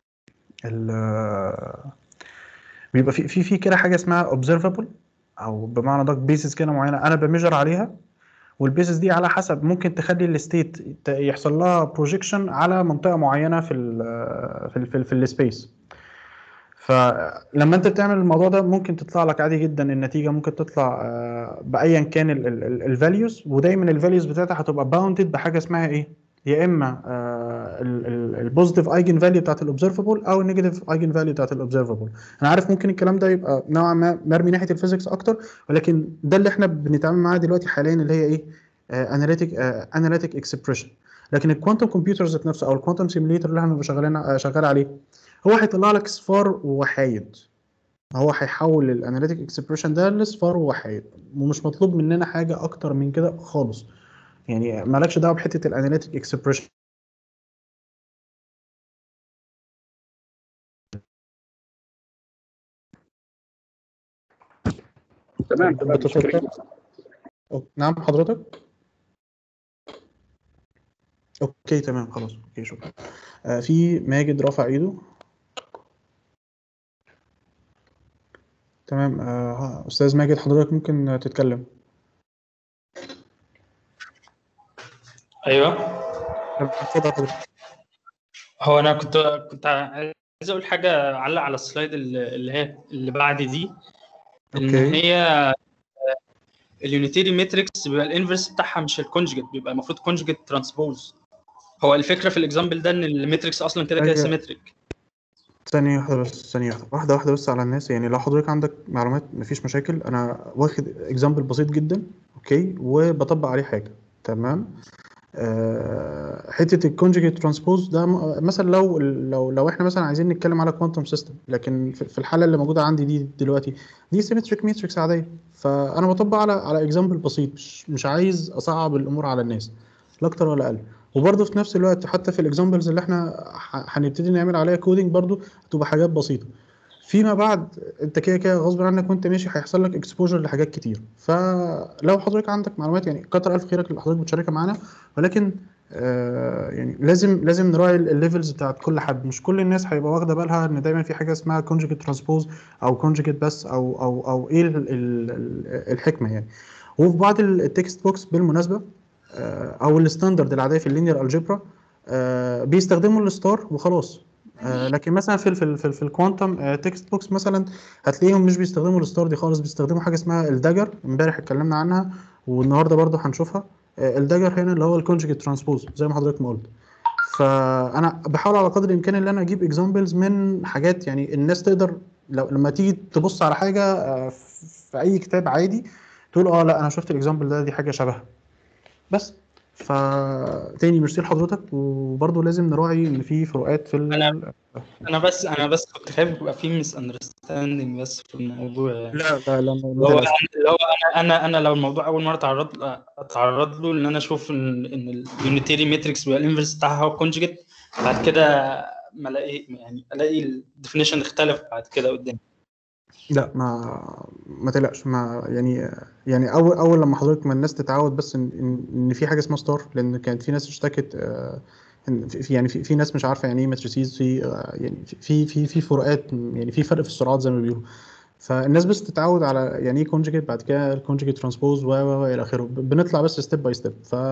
[SPEAKER 1] ال- بيبقى في في في كده حاجه اسمها observable او بمعنى ادق بيسز كده معينه انا بميجر عليها والبيسز دي على حسب ممكن تخلي الستيت يحصل لها بروجيكشن على منطقه معينه في ال في ال في, ال في السبيس فلما انت بتعمل الموضوع ده ممكن تطلع لك عادي جدا النتيجه ممكن تطلع آه، بايا كان الفاليوز ودايما الفاليوز بتاعتها هتبقى باوندد بحاجه اسمها ايه يا اما البوزيتيف ايجن فاليو بتاعت الاوبزرفبل او النيجاتيف ايجن فاليو بتاعت الاوبزرفبل انا عارف ممكن الكلام ده يبقى نوعا ما مرمي ناحيه الفيزيكس اكتر ولكن ده اللي احنا بنتعامل معاه دلوقتي حاليا اللي هي ايه اناليتيك اناليتيك اكسبريشن لكن الكوانتم كمبيوتر ذات نفسه او الكوانتم سيميليتر اللي احنا شغالين آه، شغال عليه هو هيطلع لك صفار ووحايد هو هيحول الاناليتيك اكسبريشن ده لصفار ووحايد ومش مطلوب مننا حاجه اكتر من كده خالص يعني مالكش دعوه بحته الاناليتيك اكسبريشن
[SPEAKER 7] تمام تمام مش
[SPEAKER 1] بتتطلب-
[SPEAKER 7] كريم.
[SPEAKER 1] أوك- نعم حضرتك اوكي تمام خلاص اوكي شكرا آه في ماجد رافع ايده تمام آه ها، استاذ ماجد حضرتك ممكن آه، تتكلم
[SPEAKER 3] ايوه
[SPEAKER 1] اتفضل حضرتك
[SPEAKER 3] هو انا كنت كنت عايز اقول حاجه اعلق على السلايد اللي اللي هي اللي بعد دي ان
[SPEAKER 1] اوكي
[SPEAKER 3] هي اليونيتيري ماتريكس بيبقى الانفرس بتاعها مش الكونجكت بيبقى المفروض كونجكت ترانسبوز هو الفكره في الاكزامبل ده ان الماتريكس اصلا كده كده
[SPEAKER 1] أيوة.
[SPEAKER 3] سيمتريك
[SPEAKER 1] ثانية واحدة بس ثانية واحدة واحدة واحدة بس على الناس يعني لو حضرتك عندك معلومات مفيش مشاكل أنا واخد اكزامبل بسيط جدا أوكي وبطبق عليه حاجة تمام آه حتة الكونجيجيت ترانسبوز ده م- مثلا لو لو لو احنا مثلا عايزين نتكلم على كوانتم سيستم لكن في في الحالة اللي موجودة عندي دي دلوقتي دي سيمتريك ماتريكس عادية فأنا بطبق على على اكزامبل بسيط مش مش عايز أصعب الأمور على الناس لا أكتر ولا أقل وبرضه في نفس الوقت حتى في الاكزامبلز اللي احنا ح- هنبتدي نعمل عليها كودينج برضه تبقى حاجات بسيطه فيما بعد انت كده كده غصب عنك وانت ماشي هيحصل لك اكسبوجر لحاجات كتير فلو حضرتك عندك معلومات يعني كتر الف خيرك اللي حضرتك بتشاركها معانا ولكن آه يعني لازم لازم نراعي الليفلز بتاعت كل حد مش كل الناس هيبقى واخده بالها ان دايما في حاجه اسمها كونجكت ترانسبوز او كونجكت بس او او او ايه ال- ال- ال- الحكمه يعني وفي بعض التكست بوكس بالمناسبه آه، او الستاندرد العاديه في اللينير الجبرا بيستخدموا الستار وخلاص آه، لكن مثلا في ال في ال في, ال في الكوانتم تكست بوكس مثلا هتلاقيهم مش بيستخدموا الستار دي خالص بيستخدموا حاجه اسمها الداجر امبارح اتكلمنا عنها والنهارده برضو هنشوفها آه، الداجر هنا اللي هو الكونجكت ترانسبوز زي ما حضرتك ما قلت فانا بحاول على قدر الامكان ان انا اجيب اكزامبلز من حاجات يعني الناس تقدر لو لما تيجي تبص على حاجه آه، في اي كتاب عادي تقول اه لا انا شفت الاكزامبل ده دي حاجه شبهها بس فتاني ميرسي لحضرتك وبرضه لازم نراعي ان في فروقات في ال...
[SPEAKER 3] انا انا بس انا بس كنت خايف يبقى في ميس اندرستاندينج بس في الموضوع يعني
[SPEAKER 1] لا لا لا
[SPEAKER 3] اللي هو اللي هو انا انا انا لو الموضوع اول مره اتعرض اتعرض له ان انا اشوف ان ان اليونيتيري ماتريكس بيبقى الانفرس بتاعها هو كونجكت بعد كده ما الاقي يعني الاقي الديفينيشن اختلف بعد كده قدام
[SPEAKER 1] لا ما ما تقلقش ما يعني يعني اول اول لما حضرتك ما الناس تتعود بس ان ان إن في حاجه اسمها ستار لان كانت في ناس اشتكت آه، إن في في- يعني في, في ناس مش عارفه يعني ايه ماتريسيز في آه، يعني في في في فروقات يعني في فرق في السرعات زي ما بيقولوا فالناس بس تتعود على يعني ايه كونجكت بعد كده الكونجكت ترانسبوز و و و الى اخره ب- بنطلع بس ستيب باي ستيب ف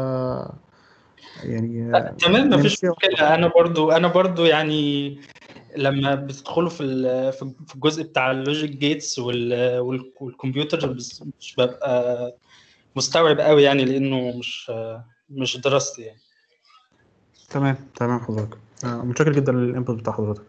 [SPEAKER 1] يعني آه،
[SPEAKER 3] تمام مفيش
[SPEAKER 1] نمشي
[SPEAKER 3] مشكله انا برضو انا برضو يعني لما بتدخلوا في ال- في في الجزء بتاع اللوجيك جيتس والكمبيوتر بس مش ببقى مستوعب قوي يعني لانه مش مش دراستي يعني
[SPEAKER 1] تمام تمام حضرتك آه، متشكر جدا للانبوت بتاع حضرتك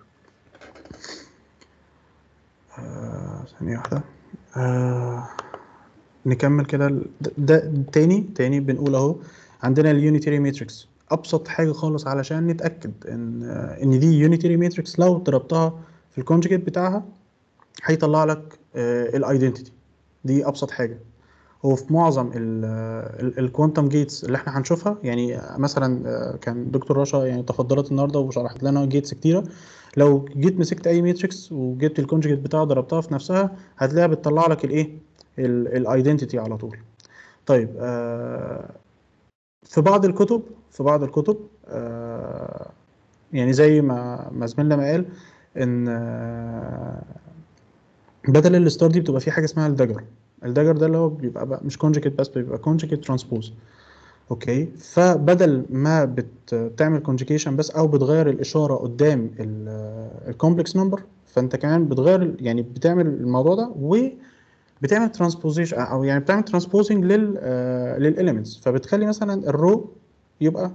[SPEAKER 1] آه، ثانية واحدة آه، نكمل كده ال- ده, ده تاني تاني بنقول اهو عندنا اليونيتري ماتريكس ابسط حاجة خالص علشان نتأكد ان آه، ان دي يونيتري ماتريكس لو ضربتها في الكونجكت بتاعها هيطلع لك الايدنتيتي دي ابسط حاجة هو في معظم الكوانتم جيتس اللي احنا هنشوفها يعني مثلا آه، كان دكتور رشا يعني تفضلت النهارده وشرحت لنا جيتس كتيره لو جيت مسكت اي ماتريكس وجبت الكونجكت بتاعه ضربتها في نفسها هتلاقيها بتطلع لك الايه الايدنتيتي على طول طيب آه، في بعض الكتب في بعض الكتب آه، يعني زي ما ما زميلنا ما قال ان آه، بدل الستار دي بتبقى في حاجه اسمها الدجر الدجر ده اللي هو بيبقى بقى مش كونجكت بس بيبقى كونجكت ترانسبوز اوكي فبدل ما بت- بتعمل كونجكيشن بس او بتغير الاشاره قدام الكومبلكس نمبر فانت كمان بتغير ال- يعني بتعمل الموضوع ده وبتعمل ترانسبوزيشن او يعني بتعمل ترانسبوزنج لل للاليمنتس فبتخلي مثلا الرو يبقى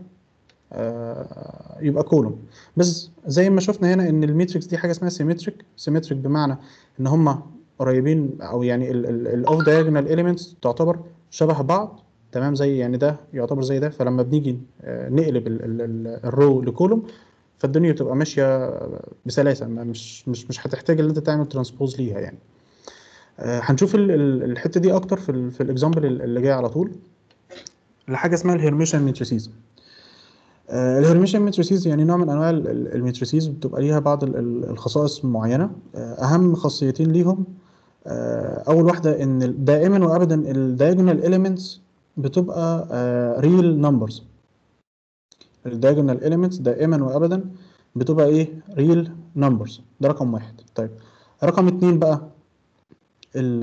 [SPEAKER 1] آه، يبقى كولوم بس زي ما شفنا هنا ان الماتريكس دي حاجه اسمها سيمتريك سيمتريك بمعنى ان هم قريبين او يعني الاوف دايجونال اليمنتس تعتبر شبه بعض تمام زي يعني ده يعتبر زي ده فلما بنيجي آه، نقلب ال- ال- ال- الرو لكولوم فالدنيا تبقى ماشيه بسلاسه ما- مش مش مش هتحتاج ان انت تعمل ترانسبوز ليها يعني آه، هنشوف ال- ال- الحته دي اكتر في ال في الاكزامبل اللي جاي على طول لحاجه اسمها الهيرميشن ماتريسيز آه، الهيرميشن ماتريسيز يعني نوع من انواع ال- ال- الماتريسيز بتبقى ليها بعض ال- ال- الخصائص معينه آه، اهم خاصيتين ليهم آه، اول واحده ان ال- دائما وابدا الدايجونال اليمنتس بتبقى ريل نمبرز الدايجونال اليمنتس دائما وابدا بتبقى ايه ريل نمبرز ده رقم واحد طيب رقم اتنين بقى ال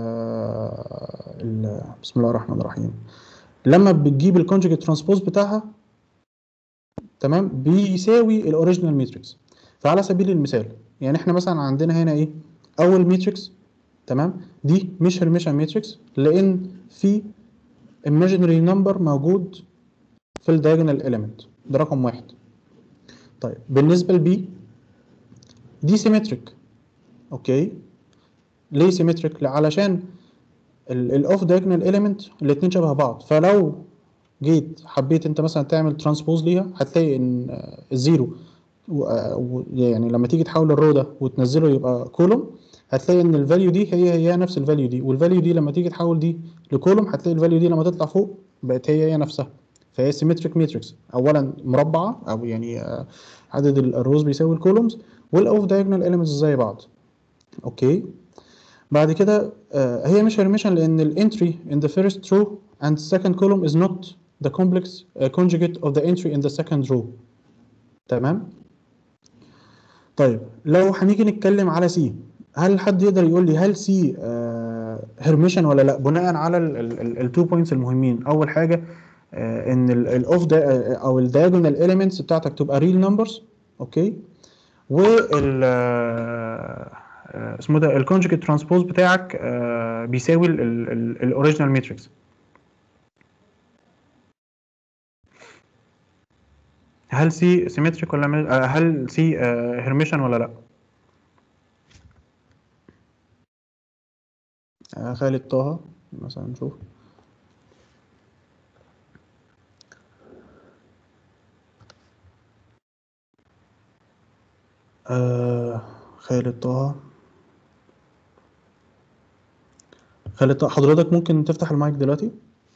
[SPEAKER 1] ال بسم الله الرحمن الرحيم لما بتجيب الكونجكت ترانسبوز بتاعها تمام بيساوي الاوريجينال ماتريكس فعلى سبيل المثال يعني احنا مثلا عندنا هنا ايه اول ماتريكس تمام دي مش هرميشن ماتريكس لان في imaginary number موجود في الدايجونال element ده رقم واحد طيب بالنسبه لبي دي سيمتريك اوكي ليه سيمتريك علشان الاوف دايجونال element الاتنين شبه بعض فلو جيت حبيت انت مثلا تعمل ترانسبوز ليها هتلاقي ان آه، الزيرو و- آه، و- يعني لما تيجي تحول الرو ده وتنزله يبقى كولوم هتلاقي ان الفاليو دي هي هي نفس الفاليو دي والفاليو دي لما تيجي تحول دي لكولوم هتلاقي الفاليو دي لما تطلع فوق بقت هي هي نفسها فهي سيمتريك ماتريكس اولا مربعه او يعني آه، عدد ال- الروز بيساوي الكولومز والاوف دايجونال اليمنتس زي بعض اوكي بعد كده آه، هي مش هرميشن لان الانتري in the first row and second column is not the complex uh, conjugate of the entry in the second row تمام طيب لو هنيجي نتكلم على سي هل حد يقدر يقول لي هل سي هرميشن ولا لا بناء على التو بوينتس المهمين اول حاجه آه، ان الاوف ده او الدايجونال اليمنتس بتاعتك تبقى ريل نمبرز اوكي وال آه، آه، اسمه ده الكونجكت ترانسبوز بتاعك آه، بيساوي الاوريجينال ماتريكس هل سي سيمتريك ولا م- آه، هل سي هرميشن ولا لا آه، خالد طه مثلا نشوف آه خالد طه خالد طه حضرتك ممكن تفتح المايك دلوقتي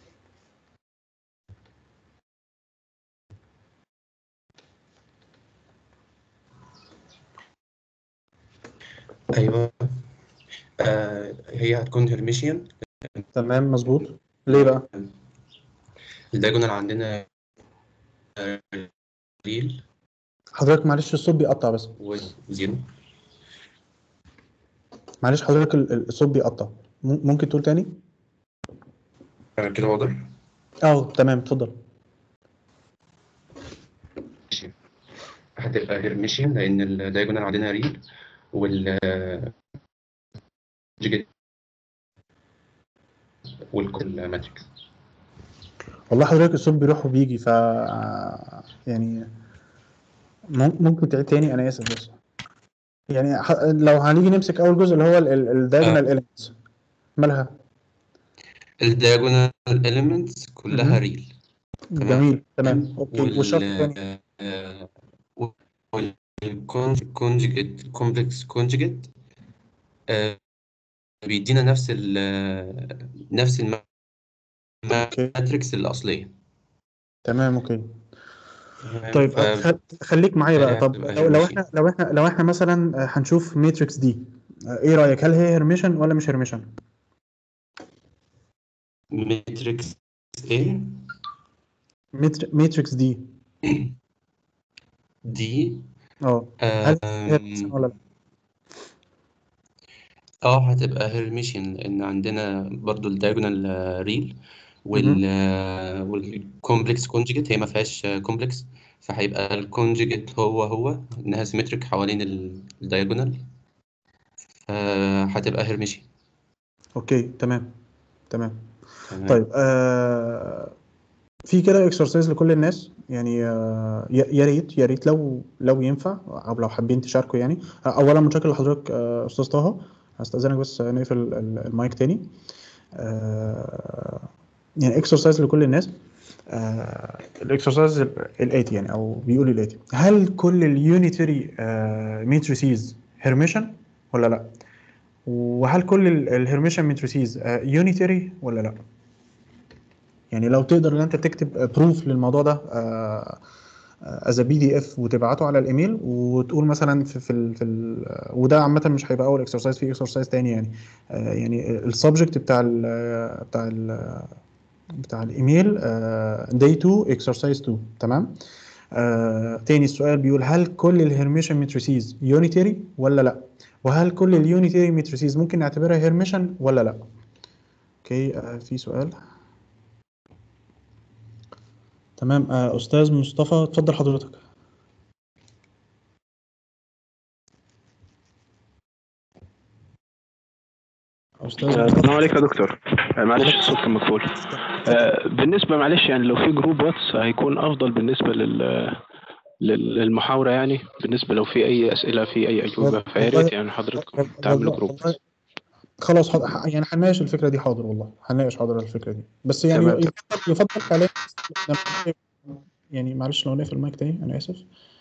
[SPEAKER 8] ايوه آه هي هتكون هرميشيان
[SPEAKER 1] تمام مظبوط ليه بقى
[SPEAKER 8] الدايجونال عندنا آه، ريل
[SPEAKER 1] حضرتك معلش الصوت بيقطع بس
[SPEAKER 8] وزيرو
[SPEAKER 1] معلش حضرتك ال- ال- الصوت بيقطع م- ممكن تقول تاني
[SPEAKER 8] آه، كده واضح
[SPEAKER 1] اه تمام اتفضل
[SPEAKER 8] ماشي. هتبقى هرميشيان لان الدايجونال عندنا ريل وال والكل ماتريكس
[SPEAKER 1] والله حضرتك الصوت بيروح وبيجي ف يعني مم- ممكن تعيد تاني انا اسف بس يعني ح- لو هنيجي نمسك اول جزء اللي هو الدايجونال اليمنتس مالها
[SPEAKER 8] الدياجونال elements كلها
[SPEAKER 1] مهم.
[SPEAKER 8] ريل تمام
[SPEAKER 1] جميل تمام اوكي والشرط الثاني
[SPEAKER 8] والكونجيجيت كومبلكس كونجيجيت بيدينا نفس ال نفس
[SPEAKER 1] اوكي
[SPEAKER 8] الماتريكس الأصلية
[SPEAKER 1] تمام اوكي
[SPEAKER 8] تمام
[SPEAKER 1] طيب
[SPEAKER 8] ف
[SPEAKER 1] خل- خليك معايا بقى طب
[SPEAKER 8] هتبقى
[SPEAKER 1] لو, لو
[SPEAKER 8] هيرميشن
[SPEAKER 1] احنا لو احنا لو احنا مثلا هنشوف ماتريكس دي ايه رايك هل هي هيرميشن ولا مش هيرميشن
[SPEAKER 8] ماتريكس ايه
[SPEAKER 1] ماتريكس دي
[SPEAKER 8] دي
[SPEAKER 1] اه هل هي هيرميشن
[SPEAKER 8] آم،
[SPEAKER 1] ولا لا
[SPEAKER 8] اه هتبقى هيرميشن ان عندنا برضو الدايجونال ريل وال والكومبلكس كونجيجيت هي ما فيهاش كومبلكس فهيبقى الكونجيجيت هو هو انها سيمتريك حوالين الدايجونال فهتبقى هيرميشن
[SPEAKER 1] اوكي تمام تمام
[SPEAKER 8] تمام
[SPEAKER 1] طيب آه في كده اكسرسايز لكل الناس يعني آه يا يا ريت يا ريت لو لو ينفع او لو حابين تشاركوا يعني آه، اولا متشكر لحضرتك آه استاذ طه هستأذنك بس نقفل ال- المايك تاني آه يعني اكسرسايز لكل الناس آه الاكسرسايز الاتي يعني او بيقول الاتي هل كل اليونيتري ماتريسيز هيرميشن ولا لا وهل كل الهيرميشن ماتريسيز يونيتري ولا لا يعني لو تقدر ان انت تكتب بروف للموضوع ده از بي دي اف وتبعته على الايميل وتقول مثلا في في ال في ال وده عامه مش هيبقى اول اكسرسايز في اكسرسايز تاني يعني آه، يعني السبجكت بتاع ال بتاع ال بتاع الايميل داي 2 اكسرسايز 2 تمام آه تاني السؤال بيقول هل كل الهيرميشن ماتريسيز يونيتري ولا لا وهل كل اليونيتري ماتريسيز ممكن نعتبرها هيرميشن ولا لا اوكي آه في سؤال تمام آه استاذ مصطفى اتفضل حضرتك استاذ
[SPEAKER 7] آه،
[SPEAKER 1] مصطفى
[SPEAKER 7] السلام عليكم يا دكتور آه، معلش الصوت كان مقفول آه، بالنسبة معلش يعني لو في جروب واتس هيكون أفضل بالنسبة لل لل- للمحاورة يعني بالنسبة لو في أي أسئلة في أي أجوبة فيا ريت يعني حضرتك
[SPEAKER 1] وال-
[SPEAKER 7] تعملوا
[SPEAKER 1] والله
[SPEAKER 7] جروب
[SPEAKER 1] والله خلاص حاضر ح- يعني هنناقش الفكره دي حاضر والله هنناقش حاضر الفكره دي بس يعني
[SPEAKER 7] تمام.
[SPEAKER 1] يفضل يفضل حاليا يعني معلش لو نقفل المايك تاني انا اسف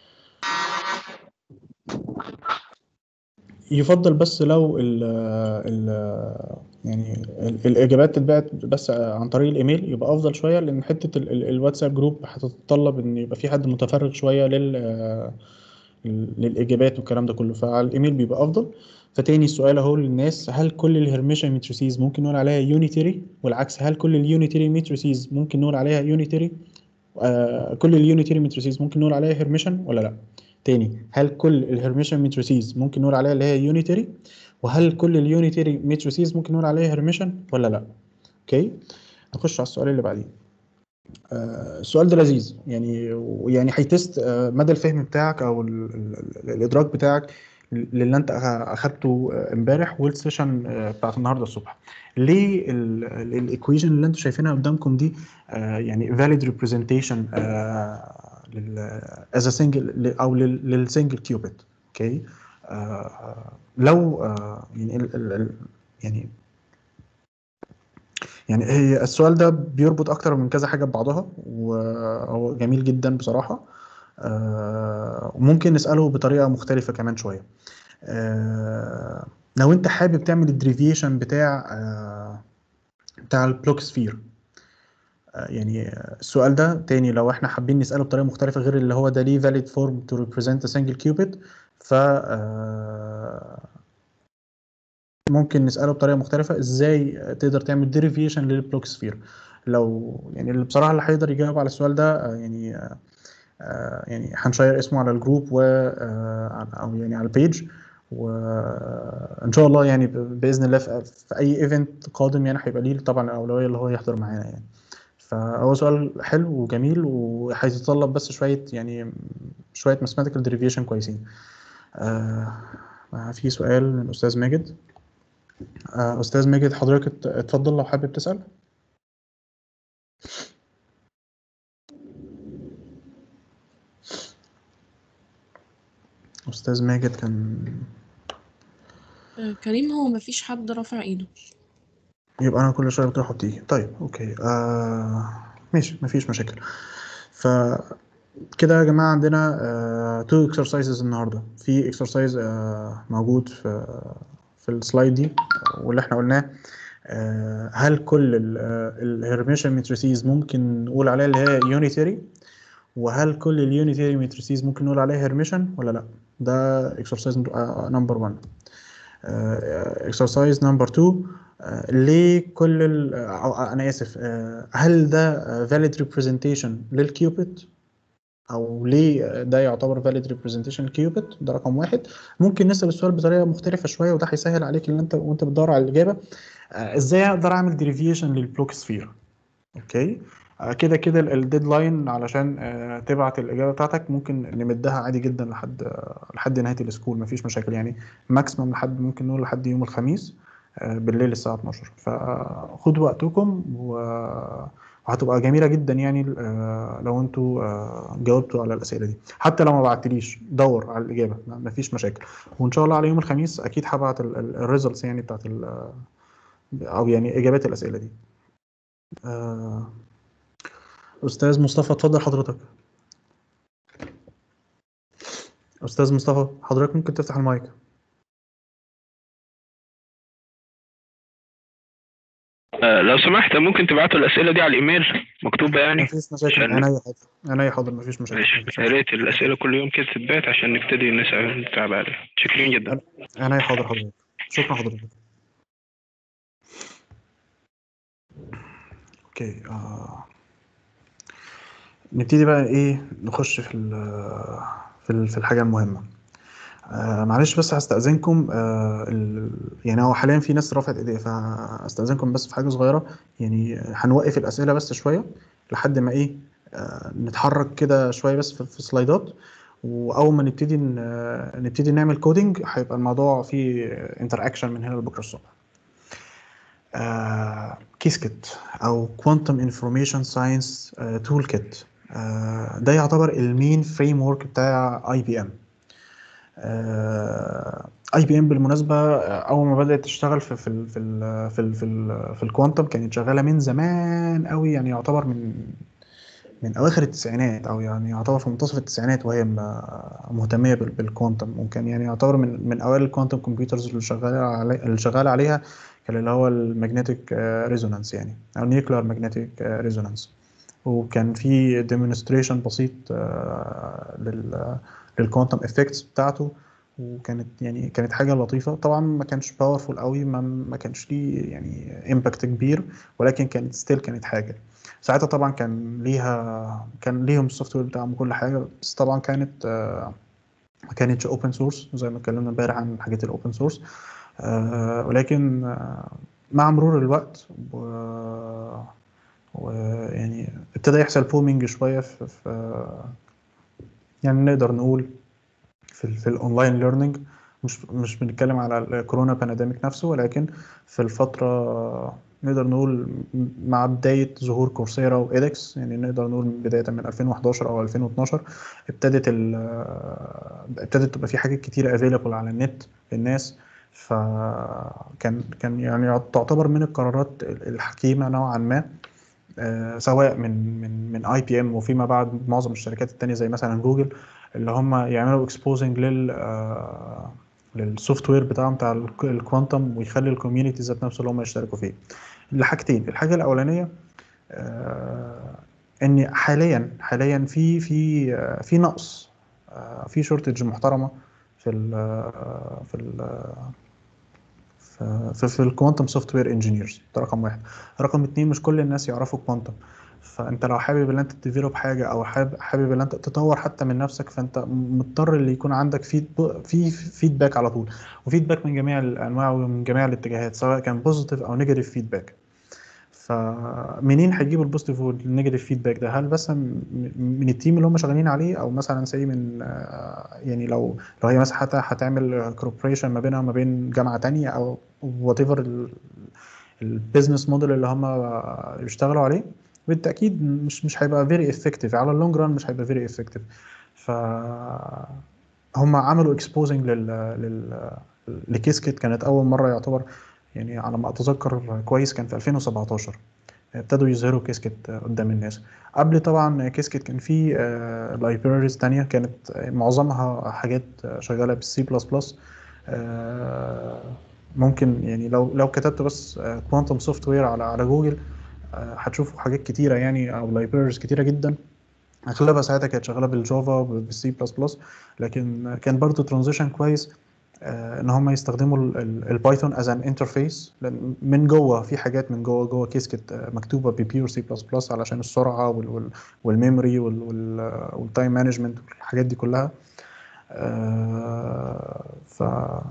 [SPEAKER 1] يفضل بس لو ال ال يعني ال- الاجابات تتبعت بس عن طريق الايميل يبقى افضل شويه لان حته ال- ال- الواتساب جروب هتتطلب ان يبقى في حد متفرغ شويه لل للاجابات والكلام ده كله فعلى الايميل بيبقى افضل فتاني السؤال اهو للناس هل كل الهرميشن ماتريسيز ممكن نقول عليها يونيتري والعكس هل كل اليونيتري ماتريسيز ممكن نقول عليها يونيتري آه كل اليونيتري ماتريسيز ممكن نقول عليها هرميشن ولا لا تاني هل كل الهرميشن ماتريسيز ممكن نقول عليها اللي هي يونيتري وهل كل اليونيتري ماتريسيز ممكن نقول عليها هرميشن ولا لا اوكي نخش على السؤال اللي بعديه آه، السؤال ده لذيذ يعني ويعني هيتست آه، مدى الفهم بتاعك او ال- ال- ال- الادراك بتاعك للي انت أخ- اخدته آه، امبارح والسيشن آه، بتاعت النهارده الصبح ليه الايكويشن اللي انتوا شايفينها قدامكم دي آه، يعني valid representation آه، لل as a single او لل- للسنجل كيوبيت اوكي آه، لو آه، يعني ال- ال- ال- يعني يعني هي السؤال ده بيربط اكتر من كذا حاجه ببعضها وهو جميل جدا بصراحه آه، وممكن نساله بطريقه مختلفه كمان شويه آه، لو انت حابب تعمل الدريفيشن بتاع آه، بتاع البلوك سفير يعني السؤال ده تاني لو احنا حابين نساله بطريقه مختلفه غير اللي هو ده ليه valid form to represent a single qubit ف آه، ممكن نسأله بطريقة مختلفة ازاي تقدر تعمل ديريفيشن للبلوك سفير لو يعني اللي بصراحة اللي هيقدر يجاوب على السؤال ده آه، يعني آه، آه، يعني هنشير اسمه على الجروب و آه، او يعني على البيج وان شاء الله يعني ب- باذن الله في في اي ايفنت قادم يعني هيبقى ليه طبعا الاولويه اللي هو يحضر معانا يعني فهو سؤال حلو وجميل وهيتطلب بس شويه يعني شويه ماثيماتيكال ديريفيشن كويسين آه في سؤال من استاذ ماجد آه، أستاذ ماجد حضرتك ات- اتفضل لو حابب تسأل استاذ ماجد كان
[SPEAKER 4] آه، كريم هو مفيش حد رافع ايده
[SPEAKER 1] يبقى انا كل شويه بتروح وبتيجي طيب اوكي آه ماشي مفيش مشاكل ف كده يا جماعه عندنا تو اكسرسايزز النهارده في اكسرسايز موجود في في السلايد دي واللي احنا قلناه آه، هل كل الهرميشن ماتريسيز ممكن نقول عليها اللي هي يونيتري وهل كل اليونيتري ماتريسيز ممكن نقول عليها هرميشن ولا لا ده اكسرسايز نمبر 1 اكسرسايز نمبر 2 آه، ليه كل ال أو انا اسف آه، هل ده valid representation للكيوبيت او ليه ده يعتبر valid representation للكيوبيت ده رقم واحد ممكن نسال السؤال بطريقه مختلفه شويه وده هيسهل عليك ان انت وانت بتدور على الاجابه آه، ازاي اقدر اعمل ديريفيشن للبلوك سفير اوكي آه، كده كده الديدلاين علشان آه، تبعت الاجابه بتاعتك ممكن نمدها عادي جدا لحد آه، لحد نهايه الاسكول مفيش مشاكل يعني ماكسيمم لحد ممكن نقول لحد يوم الخميس آه، بالليل الساعه 12 فخدوا وقتكم و- وهتبقى جميله جدا يعني آه، لو انتوا آه، جاوبتوا على الاسئله دي حتى لو ما بعتليش دور على الاجابه ما- مفيش مشاكل وان شاء الله على يوم الخميس اكيد هبعت الريزلتس يعني بتاعت ال- او يعني اجابات الاسئله دي آه، استاذ مصطفى اتفضل حضرتك استاذ مصطفى حضرتك ممكن تفتح المايك
[SPEAKER 9] آه، لو سمحت ممكن تبعتوا الأسئلة دي على الإيميل مكتوبة يعني
[SPEAKER 1] مفيش مشاكل
[SPEAKER 9] عشان
[SPEAKER 1] انا حاضر انا حاضر مفيش مشاكل
[SPEAKER 9] ماشي
[SPEAKER 1] مفيش
[SPEAKER 9] يا
[SPEAKER 1] مشاكل
[SPEAKER 9] ريت الأسئلة كل يوم كده تتبعت عشان نبتدي نسأل نتابع عليها شكرا جدا
[SPEAKER 1] انا حاضر حضرتك شكرا حضرتك اوكي آه. نبتدي بقى ايه نخش في ال- في ال- في الحاجه المهمه آه معلش بس هستأذنكم آه ال... يعني هو حاليا في ناس رفعت ايديها فهستأذنكم بس في حاجة صغيرة يعني هنوقف الأسئلة بس شوية لحد ما ايه آه نتحرك كده شوية بس في, في سلايدات وأول ما نبتدي ن... آه، نبتدي نعمل كودينج هيبقى الموضوع فيه انتر اكشن من هنا لبكرة الصبح آه كيسكت أو كوانتم انفورميشن ساينس تول كيت ده يعتبر المين فريم ورك بتاع اي بي ام اي بي ام بالمناسبه آه، اول ما بدات تشتغل في في ال في ال في ال في, ال في الكوانتم كانت شغاله من زمان قوي يعني يعتبر من من اواخر التسعينات او يعني يعتبر في منتصف التسعينات وهي م- مهتميه بال- بالكوانتم وكان يعني يعتبر من من اوائل الكوانتم كمبيوترز اللي شغاله علي اللي شغاله عليها كان اللي هو الماجنتيك ريزونانس يعني او نيوكلير ماجنتيك ريزونانس وكان في ديمونستريشن بسيط آه، لل للكوانتم افكتس بتاعته وكانت يعني كانت حاجه لطيفه طبعا ما كانش باورفول قوي ما, ما كانش ليه يعني امباكت كبير ولكن كانت ستيل كانت حاجه ساعتها طبعا كان ليها كان ليهم السوفت وير بتاعهم وكل حاجه بس طبعا كانت آه، ما كانتش اوبن سورس زي ما اتكلمنا امبارح عن حاجات الاوبن سورس ولكن آه، مع مرور الوقت و- ويعني ابتدى يحصل بومينج شويه في, في يعني نقدر نقول في ال في الاونلاين ليرنينج مش مش بنتكلم على الكورونا بانديميك نفسه ولكن في الفتره نقدر نقول مع بدايه ظهور كورسيرا وايدكس يعني نقدر نقول من بدايه من 2011 او 2012 ابتدت ال ابتدت تبقى في حاجات كتيره افيلبل على النت للناس فكان كان يعني تعتبر من القرارات الحكيمه نوعا ما آه، سواء من من من اي بي ام وفيما بعد معظم الشركات التانية زي مثلا جوجل اللي هم يعملوا اكسبوزنج لل آه، للسوفت وير بتاعهم بتاع الك- الكوانتم ويخلي الكوميونتي ذات نفسه اللي هم يشتركوا فيه لحاجتين الحاجه الاولانيه آه، ان حاليا حاليا في في آه، في نقص آه، في شورتج محترمه في ال في ال في في الكوانتم سوفت وير انجينيرز ده رقم واحد رقم اتنين مش كل الناس يعرفوا كوانتم فانت لو حابب ان انت تديفلوب حاجه او حابب حابب ان انت تطور حتى من نفسك فانت مضطر اللي يكون عندك فيد في فيدباك على طول وفيدباك من جميع الانواع ومن جميع الاتجاهات سواء كان بوزيتيف او نيجاتيف فيدباك فمنين هيجيب البوزيتيف والنيجاتيف فيدباك ده هل بس من من التيم اللي هم شغالين عليه او مثلا زي من آه، يعني لو لو هي مثلا حتى هتعمل كوربريشن ما بينها وما بين جامعه تانية او وات ايفر البيزنس موديل اللي هم بيشتغلوا عليه بالتاكيد مش مش هيبقى فيري افكتيف على اللونج ران مش هيبقى فيري افكتيف ف هم عملوا اكسبوزنج لل لل لكيسكت كانت اول مره يعتبر يعني على ما اتذكر كويس كان في 2017 ابتدوا يظهروا كيسكت قدام الناس قبل طبعا كيسكت كان في لايبراريز تانية كانت معظمها حاجات شغاله بالسي بلس بلس ممكن يعني لو لو كتبت بس كوانتم سوفت وير على على جوجل آه، هتشوفوا حاجات كتيره يعني او لايبراريز كتيره جدا اغلبها ساعتها كانت شغاله بالجافا بالسي بلس بلس لكن كان برضو ترانزيشن كويس آه، ان هم يستخدموا البايثون از ان انترفيس من جوه في حاجات من جوه جوه كيسكت آه، مكتوبه ببيور سي بلس بلس علشان السرعه والميموري والتايم مانجمنت والحاجات دي كلها آه، ف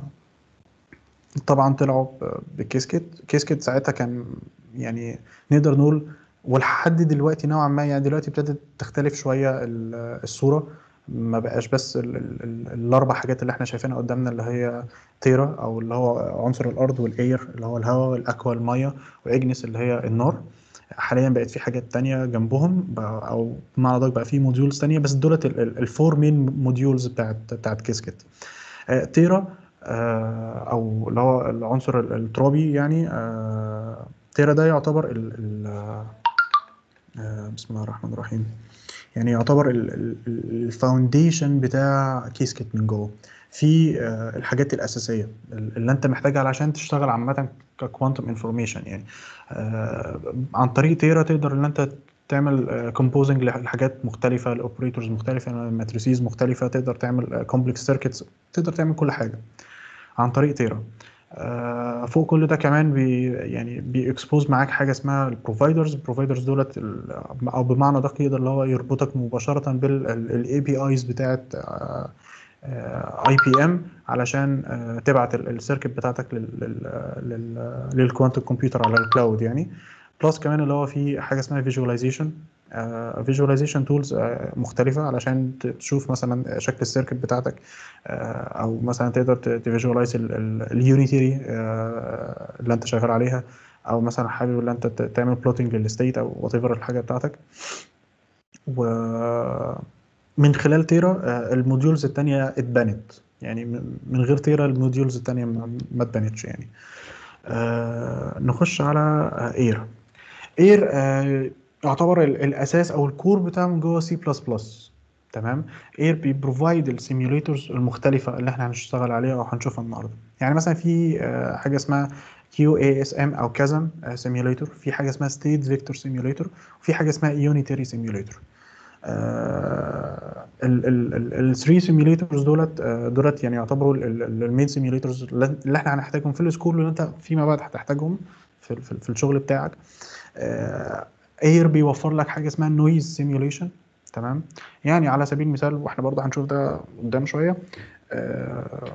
[SPEAKER 1] طبعا طلعوا ب- بكيسكت كيسكت ساعتها كان يعني نقدر نقول ولحد دلوقتي نوعا ما يعني دلوقتي ابتدت تختلف شويه ال- الصوره ما بقاش بس ال ال ال الاربع حاجات اللي احنا شايفينها قدامنا اللي هي تيرا او اللي هو عنصر الارض والاير اللي هو الهواء والاكوا الميه واجنس اللي هي النار حاليا بقت في حاجات تانية جنبهم بقى او بمعنى ادق بقى في موديولز تانية بس دولت ال- ال- الفور مين موديولز بتاعت بتاعت كيسكت آه، تيرا آه، او اللي هو العنصر ال- الترابي يعني آه، تيرا ده يعتبر ال ال آه، بسم الله الرحمن الرحيم يعني يعتبر الفاونديشن بتاع كيسكت من جوه في آه، الحاجات الاساسيه اللي انت محتاجها علشان تشتغل عامه ككوانتم انفورميشن يعني آه، عن طريق تيرا تقدر ان انت تعمل كومبوزنج لحاجات مختلفه لاوبريتورز مختلفه ماتريسيز مختلفه تقدر تعمل كومبلكس سيركتس تقدر تعمل كل حاجه عن طريق تيرا آه، فوق كل ده كمان بي يعني بيكسبوز معاك حاجه اسمها البروفايدرز البروفايدرز دولت ال- او بمعنى دقيق يقدر اللي هو يربطك مباشره بالاي بي ايز بتاعت اي بي ام علشان آه، تبعت السيركت بتاعتك للكوانتم كمبيوتر على الكلاود يعني بلس كمان اللي هو في حاجه اسمها فيجواليزيشن فيجواليزيشن تولز مختلفه علشان ت- تشوف مثلا شكل السيركت بتاعتك آه، او مثلا تقدر تفيجواليز اليونيتري اللي انت شغال عليها او مثلا حابب ان انت ت- تعمل بلوتنج للستيت او وات ايفر الحاجه بتاعتك ومن خلال تيرا آه، الموديولز التانية اتبنت يعني من من غير تيرا الموديولز التانية ما ما اتبنتش يعني آه، نخش على اير اير يعتبر ال- الاساس او الكور بتاعه من جوه سي بلس بلس تمام اير بيبروفايد السيميوليتورز المختلفه اللي احنا هنشتغل عليها او هنشوفها النهارده يعني مثلا في آه، حاجه اسمها كيو اي اس ام او كازم سيميوليتور في حاجه اسمها ستيت فيكتور سيميوليتور وفي حاجه اسمها يونيتري سيميوليتور الثري سيميوليتورز دولت آه، دولت يعني يعتبروا المين سيميوليتورز اللي احنا هنحتاجهم في السكول واللي انت فيما بعد هتحتاجهم في في, في الشغل بتاعك اير بيوفر لك حاجه اسمها نويز سيميوليشن تمام يعني على سبيل المثال واحنا برضه هنشوف ده قدام شويه آه،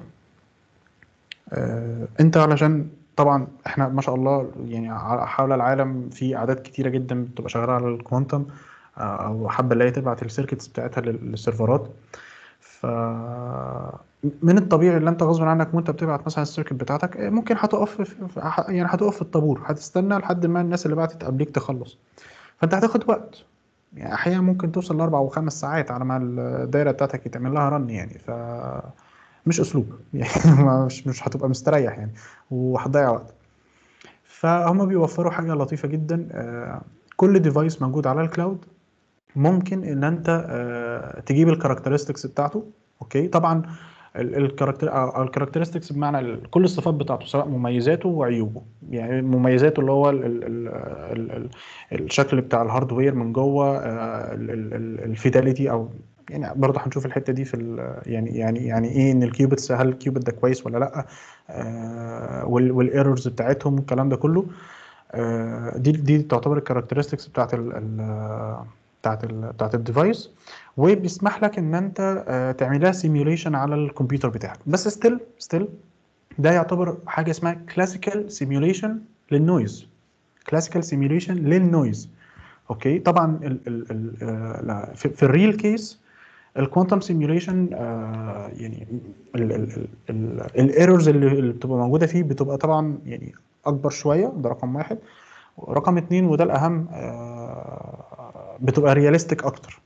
[SPEAKER 1] آه، انت علشان طبعا احنا ما شاء الله يعني ع- حول العالم في اعداد كتيره جدا بتبقى شغاله على الكوانتم آه، او حابه اللي هي تبعت السيركتس بتاعتها لل- للسيرفرات ف من الطبيعي اللي انت غصب عنك وانت بتبعت مثلا السيركت بتاعتك آه، ممكن هتقف في في- ح- يعني هتقف في الطابور هتستنى لحد ما الناس اللي بعتت قبليك تخلص فانت هتاخد وقت يعني احيانا ممكن توصل لاربع وخمس ساعات على ما الدايره بتاعتك يتعمل لها رن يعني ف مش اسلوب يعني مش مش هتبقى مستريح يعني وهتضيع وقت فهم بيوفروا حاجه لطيفه جدا آه، كل ديفايس موجود على الكلاود ممكن ان انت آه، تجيب الكاركترستكس بتاعته اوكي طبعا الكاركتر او الكاركترستكس بمعنى ال- كل الصفات بتاعته سواء مميزاته وعيوبه يعني مميزاته اللي هو ال ال ال ال ال الشكل بتاع الهاردوير من جوه الفيداليتي او يعني برضه هنشوف الحته دي في ال- يعني يعني يعني ايه ان الكيوبتس هل الكيوبت ده كويس ولا لا والايرورز بتاعتهم الكلام ده كله آه، دي دي تعتبر الكاركترستكس بتاعت ال ال بتاعت ال بتاعت الديفايس وبيسمح لك ان انت آه، تعملها سيميوليشن على الكمبيوتر بتاعك بس ستيل ستيل ده يعتبر حاجه اسمها كلاسيكال سيميوليشن للنويز كلاسيكال سيميوليشن للنويز اوكي طبعا ال ال ال آه، لا، في, في الريل كيس الكوانتم سيميوليشن يعني الايرورز اللي اللي بتبقى موجوده فيه بتبقى طبعا يعني اكبر شويه ده رقم واحد رقم اتنين وده الاهم آه، بتبقى رياليستيك اكتر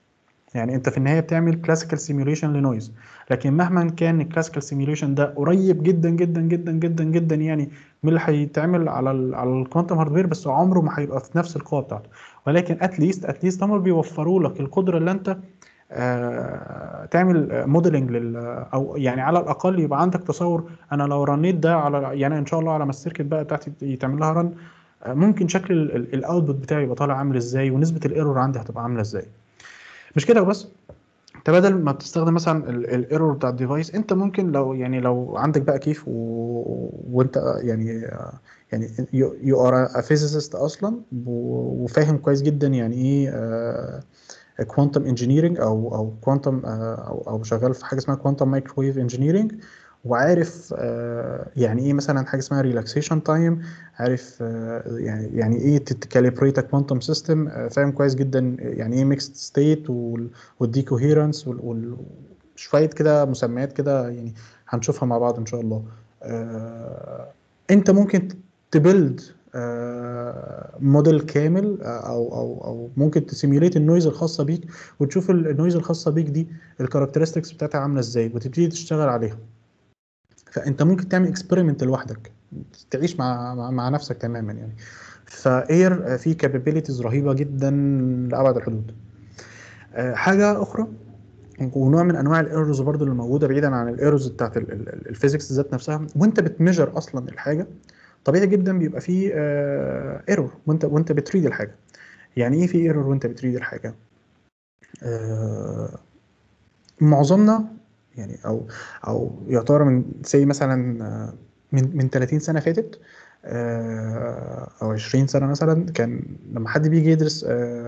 [SPEAKER 1] يعني انت في النهايه بتعمل كلاسيكال سيميوليشن لنويز لكن مهما كان الكلاسيكال سيميوليشن ده قريب جدا جدا جدا جدا جدا يعني من اللي هيتعمل على ال على الكوانتم هاردوير بس عمره ما هيبقى في نفس القوه بتاعته ولكن اتليست اتليست هم بيوفروا لك القدره اللي انت آه تعمل موديلنج لل او يعني على الاقل يبقى عندك تصور انا لو رنيت ده على يعني ان شاء الله على ما السيركت بقى بتاعتي يتعمل لها رن آه ممكن شكل الاوتبوت بتاعي يبقى طالع عامل ازاي ونسبه الايرور عندي هتبقى عامله ازاي مش كده وبس انت بدل ما بتستخدم مثلا الايرور بتاع الديفايس انت ممكن لو يعني لو عندك بقى كيف و... وانت يعني يعني يو ار ا فيزيست اصلا و... وفاهم كويس جدا يعني ايه كوانتم انجينيرنج او او كوانتم او او شغال في حاجه اسمها كوانتم مايكرويف انجينيرنج وعارف يعني ايه مثلا حاجه اسمها ريلاكسيشن تايم عارف يعني يعني ايه تكاليبريت كوانتم سيستم فاهم كويس جدا يعني ايه ميكست ستيت والديكوهيرنس وشويه كده مسميات كده يعني هنشوفها مع بعض ان شاء الله انت ممكن تبيلد موديل كامل او او او ممكن تسيميوليت النويز الخاصه بيك وتشوف النويز الخاصه بيك دي الكاركترستكس بتاعتها عامله ازاي وتبتدي تشتغل عليها فانت ممكن تعمل اكسبيرمنت لوحدك تعيش مع مع, مع نفسك تماما يعني فاير فيه كابابيلتيز رهيبه جدا لابعد الحدود حاجه اخرى ونوع من انواع الايرورز برضو اللي موجوده بعيدا عن الايرورز بتاعت الفيزيكس ذات نفسها وانت بتميجر اصلا الحاجه طبيعي جدا بيبقى فيه ايرور وانت وانت بتريد الحاجه يعني ايه في ايرور وانت بتريد الحاجه معظمنا يعني او او يعتبر من زي مثلا من من 30 سنه فاتت او 20 سنه مثلا كان لما حد بيجي يدرس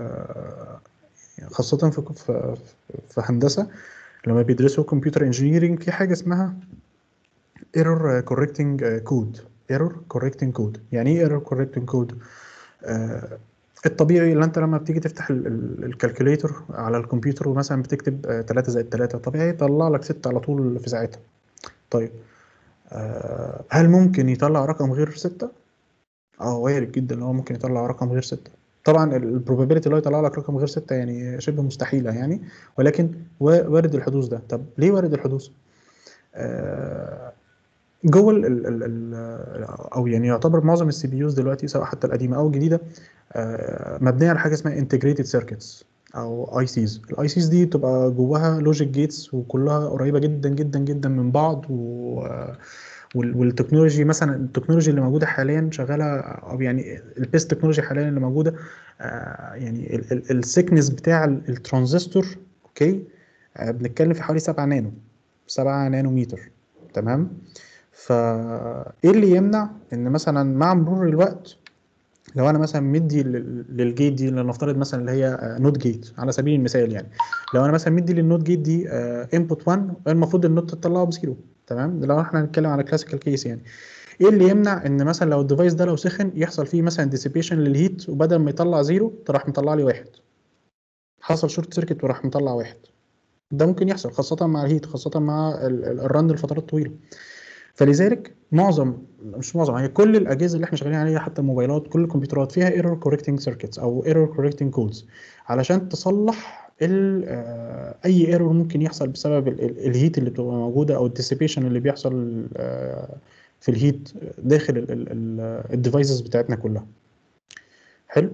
[SPEAKER 1] خاصه في في في هندسه لما بيدرسوا كمبيوتر انجينيرنج في حاجه اسمها ايرور كوركتنج كود ايرور كوركتنج كود يعني ايه ايرور كوركتنج كود الطبيعي اللي انت لما بتيجي تفتح الكالكوليتر على الكمبيوتر ومثلا بتكتب 3 زائد 3 طبيعي يطلع لك 6 على طول في ساعتها طيب هل ممكن يطلع رقم غير 6 اه وارد جدا ان هو ممكن يطلع رقم غير 6 طبعا البروبابيلتي اللي هو يطلع لك رقم غير 6 يعني شبه مستحيله يعني ولكن وارد الحدوث ده طب ليه وارد الحدوث آه جوه ال ال ال او يعني يعتبر معظم السي بي يوز دلوقتي سواء حتى القديمه او الجديده مبنيه على حاجه اسمها انتجريتد سيركتس او اي سيز الاي سيز دي بتبقى جواها لوجيك جيتس وكلها قريبه جدا جدا جدا من بعض و والتكنولوجي مثلا التكنولوجي اللي موجوده حاليا شغاله او يعني البيست تكنولوجي حاليا اللي موجوده يعني السكنس بتاع الترانزستور اوكي بنتكلم في حوالي 7 نانو 7 نانو متر تمام فايه اللي يمنع ان مثلا مع مرور الوقت لو انا مثلا مدي للجيت دي لنفترض مثلا اللي هي نوت جيت على سبيل المثال يعني لو انا مثلا مدي للنوت جيت دي انبوت 1 المفروض النوت تطلعه بزيرو تمام ده لو احنا هنتكلم على كلاسيكال كيس يعني ايه اللي يمنع ان مثلا لو الديفايس ده لو سخن يحصل فيه مثلا ديسيبيشن للهيت وبدل ما يطلع زيرو راح مطلع لي واحد حصل شورت سيركت وراح مطلع واحد ده ممكن يحصل خاصة مع الهيت خاصة مع الرن لفترات طويلة فلذلك معظم مش معظم هي كل الاجهزه اللي احنا شغالين عليها حتى الموبايلات كل الكمبيوترات فيها ايرور كوركتنج سيركتس او ايرور كوركتنج كودز علشان تصلح اي ايرور ممكن يحصل بسبب الهيت اللي بتبقى موجوده او الديسيبيشن اللي بيحصل في الهيت داخل الديفايسز بتاعتنا كلها حلو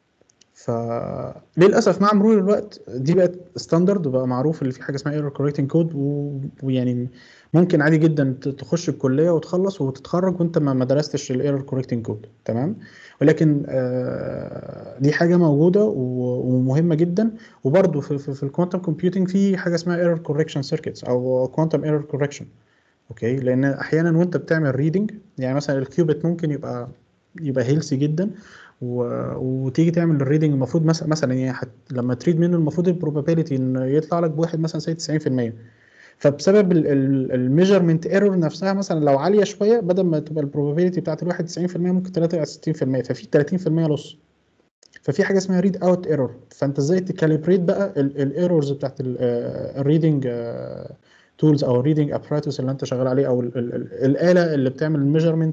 [SPEAKER 1] فللاسف مع مرور الوقت دي بقت ستاندرد وبقى معروف اللي في حاجه اسمها ايرور كوركتنج كود ويعني ممكن عادي جدا تخش الكليه وتخلص وتتخرج وانت ما درستش الايرور كوركتنج كود تمام ولكن آه دي حاجه موجوده ومهمه جدا وبرده في, في, في الكوانتم كومبيوتنج في حاجه اسمها ايرور كوركشن سيركتس او كوانتم ايرور كوركشن اوكي لان احيانا وانت بتعمل ريدنج يعني مثلا الكيوبت ممكن يبقى يبقى هيلسي جدا و... وتيجي تعمل الريدنج المفروض مثلا مثلا يعني حت... لما تريد منه المفروض البروبابيلتي ان يطلع لك بواحد مثلا زي 90% فبسبب الميجرمنت ايرور نفسها مثلا لو عاليه شويه بدل ما تبقى البروبابيلتي بتاعت الواحد 90% ممكن تلاقيها 60% ففي 30% لص ففي حاجه اسمها ريد اوت ايرور فانت ازاي تكاليبريت بقى الايرورز بتاعت الريدنج تولز او الريدنج اباراتوس اللي انت شغال عليه او ال ال الاله اللي بتعمل الميجرمنت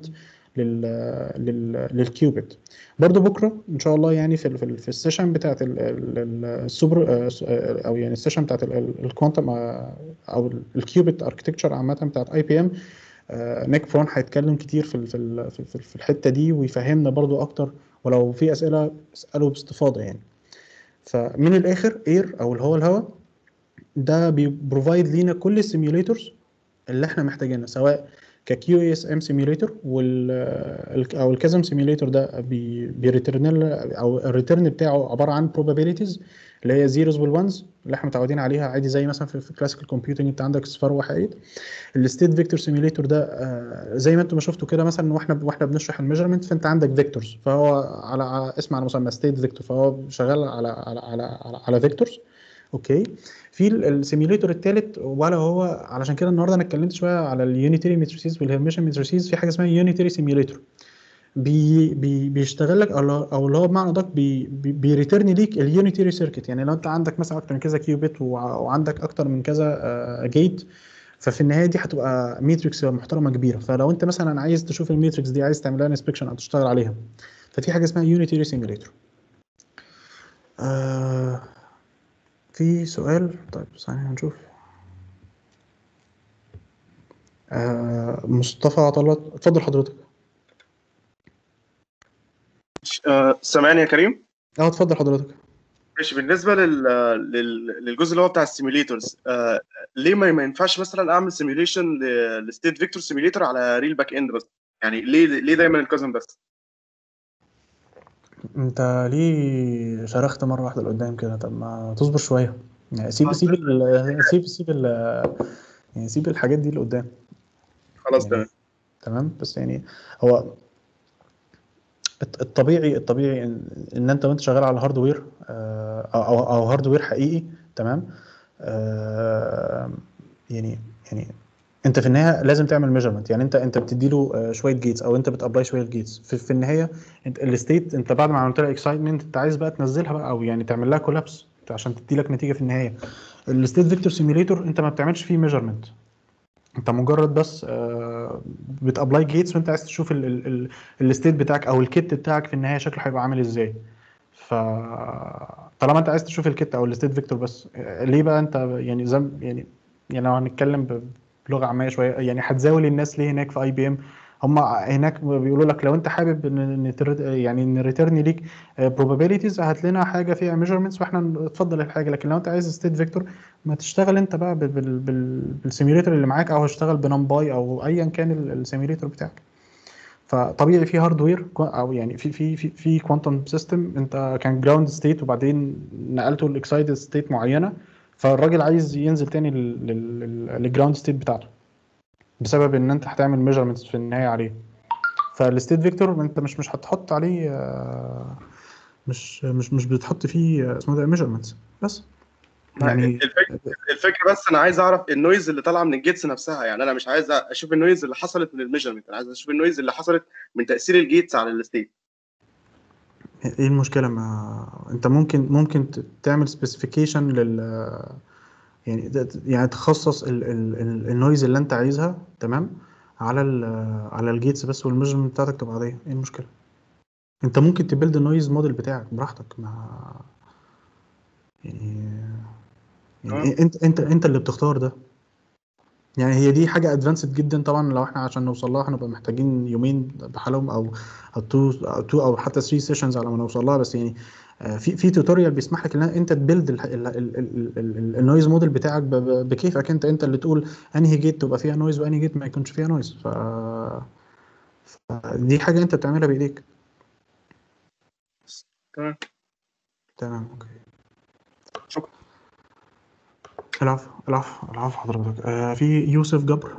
[SPEAKER 1] لل لل للكيوبيت برضو بكره ان شاء الله يعني في ال في, ال في السيشن بتاعت ال- ال- ال- السوبر آه، س- آه، او يعني السيشن بتاعت ال- ال- الكوانتم آه، او الكيوبيت اركتكتشر عامه بتاعت اي بي ام نيك فون هيتكلم كتير في ال- في ال- في في- في الحته دي ويفهمنا برضو اكتر ولو في اسئله اسالوا باستفاضه يعني فمن الاخر اير او اللي هو الهواء ده بيبروفايد لينا كل السيميوليتورز اللي احنا محتاجينها سواء ككيو اس ام سيميوليتور وال ال- او الكازم سيميوليتور ده بي بيريترن او الريتيرن بتاعه عباره عن probabilities اللي هي زيروز والونز اللي احنا متعودين عليها عادي زي مثلا في, في كلاسيكال كومبيوتنج انت عندك اصفار وحيد الستيت فيكتور سيميوليتور ده آه، زي ما انتم ما شفتوا كده مثلا واحنا واحنا بنشرح الميجرمنت فانت عندك فيكتورز فهو على على- اسم على مسمى ستيت فيكتور فهو شغال على على على على, على فيكتورز اوكي في السيميوليتور الثالث ولا هو علشان كده النهارده انا اتكلمت شويه على اليونيتري ماتريسيز والهيرميشن ماتريسيز في حاجه اسمها يونيتري سيميوليتور بي بي بيشتغل لك او او اللي هو بمعنى ادق بي بي بيريترن ليك اليونيتري سيركت يعني لو انت عندك مثلا اكتر من كذا كيوبيت وع- وعندك اكتر من كذا جيت ففي النهايه دي هتبقى ماتريكس محترمه كبيره فلو انت مثلا عايز تشوف الماتريكس دي عايز تعمل لها انسبكشن او تشتغل عليها ففي حاجه اسمها يونيتري سيميوليتور آه في سؤال طيب ثانية هنشوف آه مصطفى عطلة اتفضل حضرتك
[SPEAKER 10] آه، سامعني يا كريم؟
[SPEAKER 1] اه اتفضل حضرتك
[SPEAKER 10] ماشي بالنسبه لل... لل... للجزء اللي هو بتاع السيميوليتورز آه ليه ما, ما ينفعش مثلا اعمل سيميوليشن لستيت فيكتور سيميوليتور على ريل باك اند بس يعني ليه ليه دايما الكازم بس
[SPEAKER 1] انت ليه شرخت مرة واحدة لقدام كده طب ما تصبر شوية يعني سيب سيب ال سيب سيب ال يعني سيب الحاجات دي لقدام
[SPEAKER 10] خلاص تمام
[SPEAKER 1] تمام بس يعني هو الط- الطبيعي الطبيعي ان, إن انت وانت شغال على هاردوير آه، او او أو هاردوير حقيقي تمام آه، يعني يعني انت في النهايه لازم تعمل ميجرمنت يعني انت انت بتدي له شويه جيتس او انت بتابلاي شويه جيتس في, في النهايه انت الستيت انت بعد ما عملت لها اكسايتمنت انت عايز بقى تنزلها بقى او يعني تعمل لها كولابس عشان تدي لك نتيجه في النهايه الستيت فيكتور سيميوليتور انت ما بتعملش فيه ميجرمنت انت مجرد بس آه، بتابلاي جيتس وانت عايز تشوف الستيت بتاعك او الكيت بتاعك في النهايه شكله هيبقى عامل ازاي ف طالما انت عايز تشوف الكيت او الستيت فيكتور بس آه، ليه بقى انت يعني زي يعني يعني لو هنتكلم ب- بلغه عاميه شويه يعني هتزاول الناس ليه هناك في اي بي ام هم هناك بيقولوا لك لو انت حابب ان نتر- يعني نريتيرن ليك probabilities هات لنا حاجه فيها measurements واحنا نتفضل الحاجه لكن لو انت عايز ستيت فيكتور ما تشتغل انت بقى بال- بال- بال- بالسيميوليتور اللي معاك او اشتغل بنمباي او ايا كان ال- السيميوليتور بتاعك فطبيعي في هاردوير او يعني في في في في كوانتم سيستم انت كان جراوند ستيت وبعدين نقلته لاكسايتد ستيت معينه فالراجل عايز ينزل تاني للجراوند ستيت بتاعته بسبب ان انت هتعمل ميجرمنتس في النهايه عليه فالستيت فيكتور انت مش مش هتحط عليه آه، مش مش مش بتحط فيه آه، اسمه ده ميجرمنتس بس يعني
[SPEAKER 10] الفكره الفكره بس انا عايز اعرف النويز اللي طالعه من الجيتس نفسها يعني انا مش عايز اشوف النويز اللي حصلت من الميجرمنت انا عايز اشوف النويز اللي حصلت من تاثير الجيتس على الستيت
[SPEAKER 1] ايه المشكلة ما انت ممكن ممكن ت- تعمل سبيسيفيكيشن لل يعني ت- يعني تخصص ال ال ال النويز اللي انت عايزها تمام على ال على الجيتس بس والميجرمنت بتاعتك تبقى عادية ايه المشكلة انت ممكن تبيلد النويز موديل بتاعك براحتك ما يعني يعني انت انت انت اللي بتختار ده يعني هي دي حاجة ادفانسد جدا طبعا لو احنا عشان نوصل لها هنبقى محتاجين يومين بحالهم او او تو او تو او حتى 3 سيشنز على ما نوصل لها بس يعني آه، في في توتوريال بيسمح لك ان انت تبيلد النويز موديل بتاعك ب- ب- بكيفك انت انت اللي تقول انهي جيت تبقى فيها نويز وانهي جيت ما يكونش فيها نويز ف دي حاجة انت بتعملها بايديك
[SPEAKER 10] تمام
[SPEAKER 1] تمام اوكي
[SPEAKER 10] شكرا
[SPEAKER 1] العفو العفو العفو حضرتك آه في يوسف جبر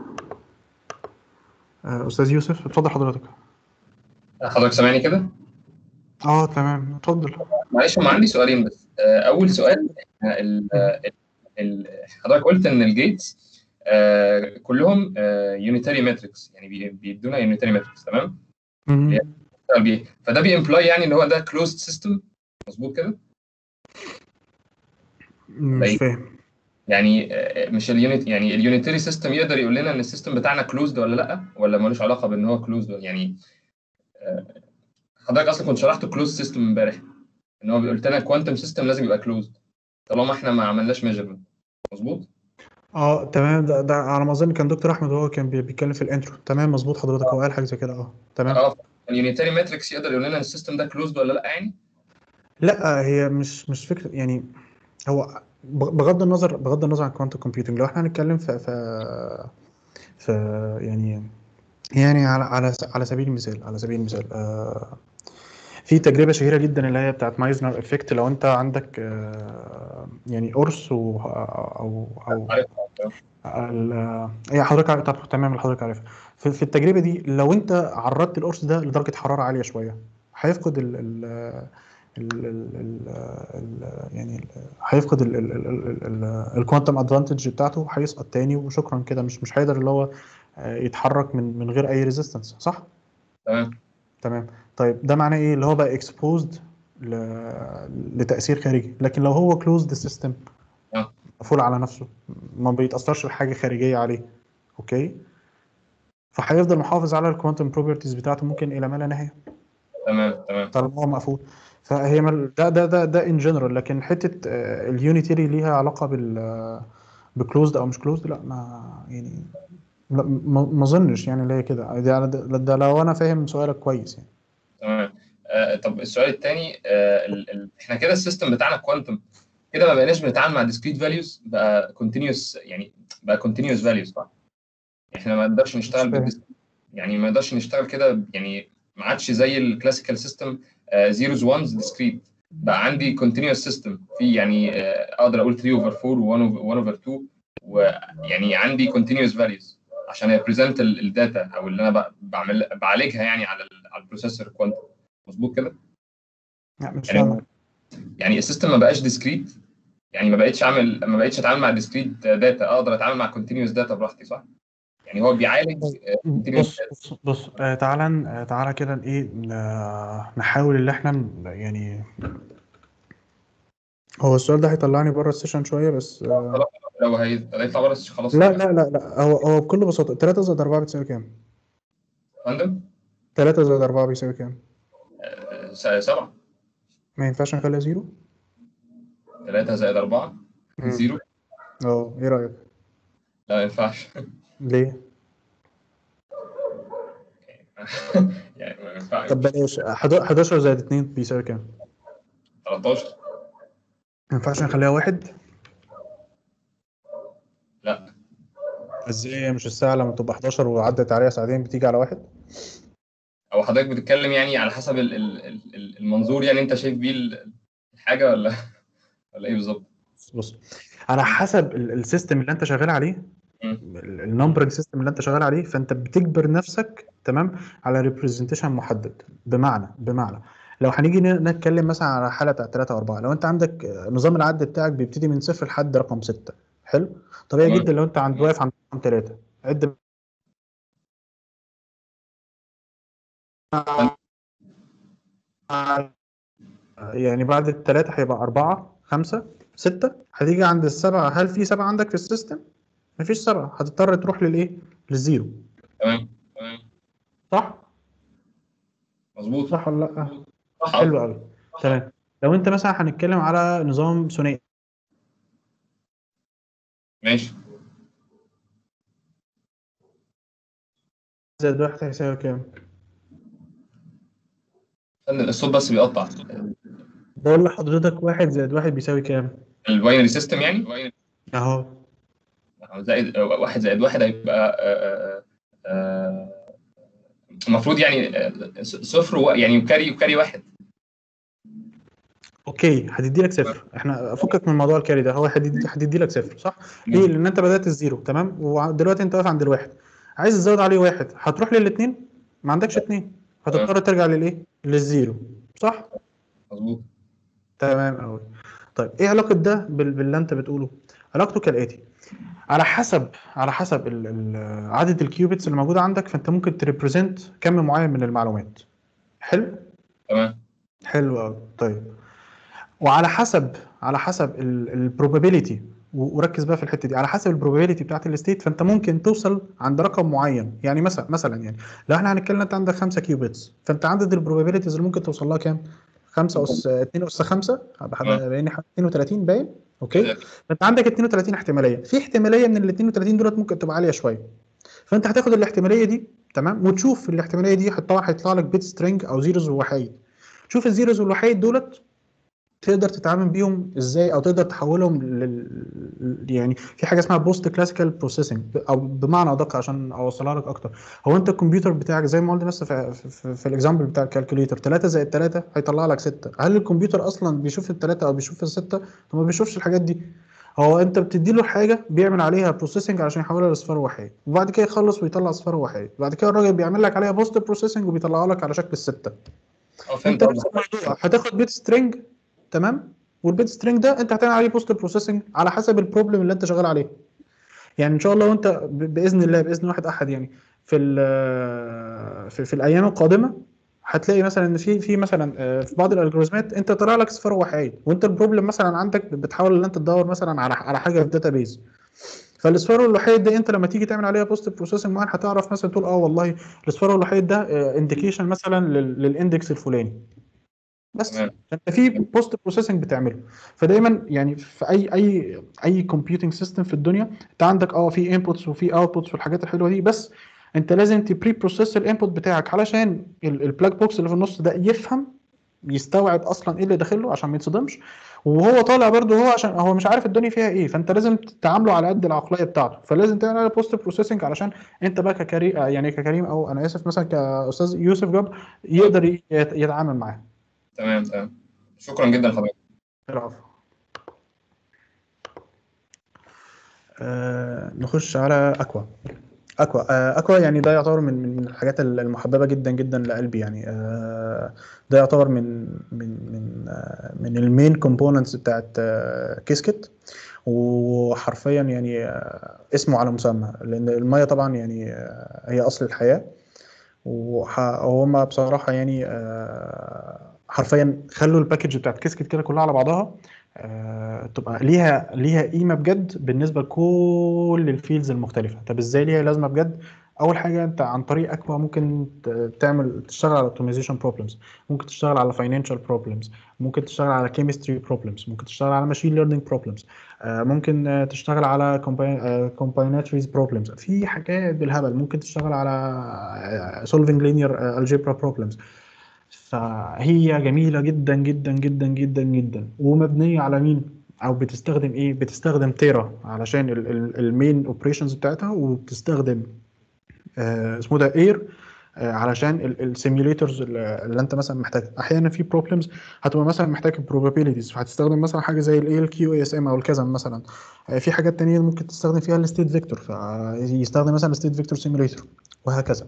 [SPEAKER 1] آه استاذ يوسف اتفضل حضرتك
[SPEAKER 5] حضرتك سامعني كده؟
[SPEAKER 1] اه تمام اتفضل
[SPEAKER 5] معلش هم عندي سؤالين بس آه، اول سؤال إحنا ال- ال- ال- حضرتك قلت ان الجيتس آه، كلهم يونيتاري ماتريكس يعني بي- بيدونا يونيتاري ماتريكس تمام
[SPEAKER 1] مم.
[SPEAKER 5] بي- فده بيمبلاي يعني ان هو ده كلوزد سيستم مظبوط كده
[SPEAKER 1] مش فاهم
[SPEAKER 5] يعني آه، مش اليونت يعني اليونيتاري سيستم يقدر يقول لنا ان السيستم بتاعنا كلوزد ولا لا ولا ملوش علاقه بان هو كلوزد يعني آه، حضرتك اصلا كنت شرحت كلوز سيستم امبارح ان هو قلت لنا كوانتم سيستم لازم يبقى كلوزد طالما احنا ما عملناش ميجرمنت مظبوط
[SPEAKER 1] اه تمام ده, ده على ما اظن كان دكتور احمد هو كان بي- بيتكلم في الانترو تمام مظبوط حضرتك هو قال حاجه زي كده اه تمام
[SPEAKER 5] اه اليونيتاري ماتريكس يقدر يقول لنا ان السيستم ده كلوزد ولا لا يعني
[SPEAKER 1] لا هي مش مش فكره يعني هو بغ- بغض النظر بغض النظر عن كوانتم كومبيوتنج لو احنا هنتكلم في في في يعني يعني على على س- على سبيل المثال على سبيل المثال آه في تجربه شهيره جدا اللي هي بتاعت مايزنر افكت لو انت عندك آه يعني قرص و او او ال- هي حضرتك عارف- طب تمام اللي حضرتك عارفها في, في التجربه دي لو انت عرضت القرص ده لدرجه حراره عاليه شويه هيفقد ال ال ال ال ال ال يعني ال- هيفقد ال- ال- ال- ال- ال- الكوانتم ادفانتج بتاعته هيسقط تاني وشكرا كده مش مش هيقدر اللي هو آه، يتحرك من من غير اي ريزيستنس صح؟
[SPEAKER 5] تمام
[SPEAKER 1] تمام طيب ده معناه ايه اللي هو بقى اكسبوزد لتاثير خارجي لكن لو هو كلوزد سيستم
[SPEAKER 5] آه.
[SPEAKER 1] مقفول على نفسه ما بيتاثرش بحاجه خارجيه عليه اوكي فهيفضل محافظ على الكوانتم بروبرتيز بتاعته ممكن الى ما لا نهايه
[SPEAKER 5] تمام تمام
[SPEAKER 1] طالما هو مقفول فهي مل... ده ده ده ده ان جنرال لكن حته آه، اليونيتيري ليها علاقه بال بكلوزد او مش كلوزد لا ما يعني لا ما ما اظنش يعني اللي هي كده ده, ده, ده لو انا فاهم سؤالك كويس يعني
[SPEAKER 5] تمام آه طب السؤال الثاني آه ال ال احنا كده السيستم بتاعنا كوانتم كده ما بقيناش بنتعامل مع discrete values بقى continuous يعني بقى continuous values صح؟ احنا ما نقدرش نشتغل
[SPEAKER 1] فاهم.
[SPEAKER 5] بالديس يعني ما نقدرش نشتغل كده يعني ما عادش زي الكلاسيكال سيستم زيروز وانز discrete بقى عندي continuous system في يعني آه، اقدر اقول 3 over 4 و 1 over 2 ويعني عندي continuous values عشان represent الداتا او اللي انا ب- بعمل بعالجها يعني على ال على البروسيسور كوانتم مظبوط كده؟
[SPEAKER 1] لا مش
[SPEAKER 5] يعني
[SPEAKER 1] فاهم
[SPEAKER 5] يعني السيستم ما بقاش ديسكريت يعني ما بقتش اعمل ما بقتش اتعامل مع ديسكريت داتا اقدر اتعامل مع كونتينوس داتا براحتي صح؟ يعني هو بيعالج continuous
[SPEAKER 1] بص بص بص آه تعالى آه تعالى كده ايه ن- نحاول ان احنا ن- يعني هو السؤال ده هيطلعني بره السيشن شويه بس آه
[SPEAKER 5] لو هي- هيطلع بره خلاص
[SPEAKER 1] لا لا لا لا هو هو بكل بساطه 3 زائد 4 بتساوي كام؟
[SPEAKER 5] فندم
[SPEAKER 1] 3 زائد 4 بيساوي كام؟
[SPEAKER 5] آه، س- سبعة
[SPEAKER 1] ما ينفعش نخليها زيرو؟
[SPEAKER 5] 3 زائد 4
[SPEAKER 1] مم.
[SPEAKER 5] زيرو
[SPEAKER 1] اه ايه رايك؟
[SPEAKER 5] لا ما ينفعش
[SPEAKER 1] ليه؟
[SPEAKER 5] يعني ما ينفعش
[SPEAKER 1] طب بلاش 11 زائد 2 بيساوي كام؟
[SPEAKER 5] 13
[SPEAKER 1] ما ينفعش نخليها واحد؟
[SPEAKER 5] لا
[SPEAKER 1] ازاي مش الساعه لما تبقى 11 وعدت عليها ساعتين بتيجي على واحد؟
[SPEAKER 5] او حضرتك بتتكلم يعني على حسب ال- ال- ال- ال- المنظور يعني انت شايف بيه ال- الحاجه ولا ولا ايه بالظبط؟
[SPEAKER 1] بص على حسب ال- السيستم اللي انت شغال عليه النمبرنج سيستم اللي انت شغال عليه فانت بتجبر نفسك تمام على ريبريزنتيشن محدد بمعنى بمعنى لو هنيجي ن- نتكلم مثلا على حاله بتاعت 3 و4 لو انت عندك آه، نظام العد بتاعك بيبتدي من صفر لحد رقم 6 حلو طبيعي
[SPEAKER 5] تمام.
[SPEAKER 1] جدا لو انت عند واقف عند رقم 3 عد يعني بعد الثلاثة هيبقى أربعة خمسة ستة هتيجي عند السبعة هل في سبعة عندك في السيستم؟ مفيش سبعة هتضطر تروح للإيه؟ للزيرو
[SPEAKER 5] تمام تمام
[SPEAKER 1] صح؟
[SPEAKER 5] مظبوط
[SPEAKER 1] صح ولا لأ؟
[SPEAKER 5] صح
[SPEAKER 1] حلو قوي تمام لو أنت مثلا هنتكلم على نظام ثنائي
[SPEAKER 5] ماشي
[SPEAKER 1] زائد واحد هيساوي كام؟
[SPEAKER 5] فندم الصوت بس بيقطع
[SPEAKER 1] بقول لحضرتك واحد زائد واحد بيساوي كام؟
[SPEAKER 5] الباينري سيستم يعني
[SPEAKER 1] أهو
[SPEAKER 5] زائد واحد زائد واحد هيبقى آه، آه، المفروض يعني آه، صفر و- يعني وكاري وكاري واحد
[SPEAKER 1] اوكي هتدي لك صفر احنا فكك من موضوع الكاري ده هو هتدي هتدي لك صفر صح ليه لان انت بدات الزيرو تمام ودلوقتي انت واقف عند الواحد عايز تزود عليه واحد هتروح للاثنين ما عندكش اثنين هتضطر ترجع للايه للزيرو صح
[SPEAKER 5] مظبوط
[SPEAKER 1] تمام قوي طيب ايه علاقه ده بال- باللي انت بتقوله علاقته كالاتي على حسب على حسب ال- ال- عدد الكيوبيتس اللي موجوده عندك فانت ممكن تريبريزنت كم معين من المعلومات حلو
[SPEAKER 5] تمام
[SPEAKER 1] حلو قوي طيب وعلى حسب على حسب البروبابيليتي و- وركز بقى في الحته دي على حسب البروبابيلتي بتاعت الستيت فانت ممكن توصل عند رقم معين يعني مثلا مثلا يعني لو احنا هنتكلم انت عندك 5 كيوبيتس فانت عدد البروبابيلتيز اللي ممكن توصل لها كام 5 اس 2 اس 5 باين 32 باين اوكي فانت عندك 32 احتماليه في احتماليه ان ال 32 دولت ممكن تبقى عاليه شويه فانت هتاخد الاحتماليه دي تمام وتشوف الاحتماليه دي طبعا هيطلع لك بيت سترينج او زيروز ووحيد شوف الزيروز والوحيد دولت تقدر تتعامل بيهم ازاي او تقدر تحولهم لل يعني في حاجه اسمها بوست كلاسيكال بروسيسنج او بمعنى ادق عشان اوصلها لك اكتر هو انت الكمبيوتر بتاعك زي ما قلت بس في, في, في, في الاكزامبل بتاع الكالكوليتر 3 زائد 3 هيطلع لك 6 هل الكمبيوتر اصلا بيشوف الثلاثه او بيشوف السته هو ما بيشوفش الحاجات دي هو انت بتدي له حاجه بيعمل عليها بروسيسنج عشان يحولها لاصفار وحيد وبعد كده يخلص ويطلع اصفار وحيد بعد كده الراجل بيعمل لك عليها بوست بروسيسنج وبيطلعها لك على شكل السته
[SPEAKER 5] اه فهمت
[SPEAKER 1] انت نفس
[SPEAKER 5] قصدك
[SPEAKER 1] الموضوع هتاخد بيت سترينج تمام والبيت سترينج ده انت هتعمل عليه بوست بروسيسنج على حسب البروبلم اللي انت شغال عليه يعني ان شاء الله وانت ب- باذن الله باذن واحد احد يعني في ال- في, في الايام القادمه هتلاقي مثلا ان في في مثلا آه، في بعض الالجوريزمات انت طلع لك صفر وحيد وانت البروبلم مثلا عندك بتحاول ان انت تدور مثلا على على حاجه في داتابيز فالاصفار الوحيد ده انت لما تيجي تعمل عليها بوست بروسيسنج معين هتعرف مثلا تقول اه والله الاصفار الوحيد ده انديكيشن مثلا لل- للاندكس الفلاني بس
[SPEAKER 5] تمام
[SPEAKER 1] انت في بوست بروسيسنج بتعمله فدايما يعني في اي اي اي كومبيوتنج سيستم في الدنيا انت عندك اه في انبوتس وفي اوتبوتس والحاجات الحلوه دي بس انت لازم تبري بروسيس الانبوت بتاعك علشان البلاك بوكس اللي في النص ده يفهم يستوعب اصلا ايه اللي داخله عشان ما يتصدمش وهو طالع برضه هو عشان هو مش عارف الدنيا فيها ايه فانت لازم تعامله على قد العقليه بتاعته فلازم تعمل على بوست بروسيسنج علشان انت بقى ككريم يعني ككريم او انا اسف مثلا كاستاذ يوسف جاب يقدر يت- يتعامل معاه
[SPEAKER 5] تمام تمام شكرا جدا لحضرتك
[SPEAKER 1] العفو آه نخش على اكوا اكوا آه اكوا يعني ده يعتبر من من الحاجات المحببه جدا جدا لقلبي يعني آه ده يعتبر من من من آه من المين كومبوننتس بتاعت آه كيسكت وحرفيا يعني آه اسمه على مسمى لان الميه طبعا يعني آه هي اصل الحياه وح- وهم بصراحه يعني آه حرفيا خلوا الباكج بتاعت كيسكت كده كلها على بعضها آه، تبقى ليها ليها قيمه بجد بالنسبه لكل الفيلدز المختلفه طب ازاي ليها لازمه بجد اول حاجه انت عن طريق اكوا ممكن ت- تعمل تشتغل على اوبتمايزيشن بروبلمز ممكن تشتغل على فاينانشال بروبلمز ممكن تشتغل على كيمستري بروبلمز ممكن تشتغل على ماشين ليرنينج بروبلمز ممكن آه، تشتغل على كومبايناتريز بروبلمز في حاجات بالهبل ممكن تشتغل على سولفينج لينير الجبرا بروبلمز فهي جميلة جدا جدا جدا جدا جدا ومبنية على مين؟ أو بتستخدم إيه؟ بتستخدم تيرا علشان المين اوبريشنز بتاعتها وبتستخدم آه، اسمه ده اير علشان السيميوليترز اللي انت مثلا محتاج احيانا في بروبلمز هتبقى مثلا محتاج probabilities فهتستخدم مثلا حاجه زي الاي ال كيو اي اس ام او الكذا مثلا آه، في حاجات تانية ممكن تستخدم فيها الستيت فيكتور فيستخدم مثلا الستيت فيكتور سيميوليتر وهكذا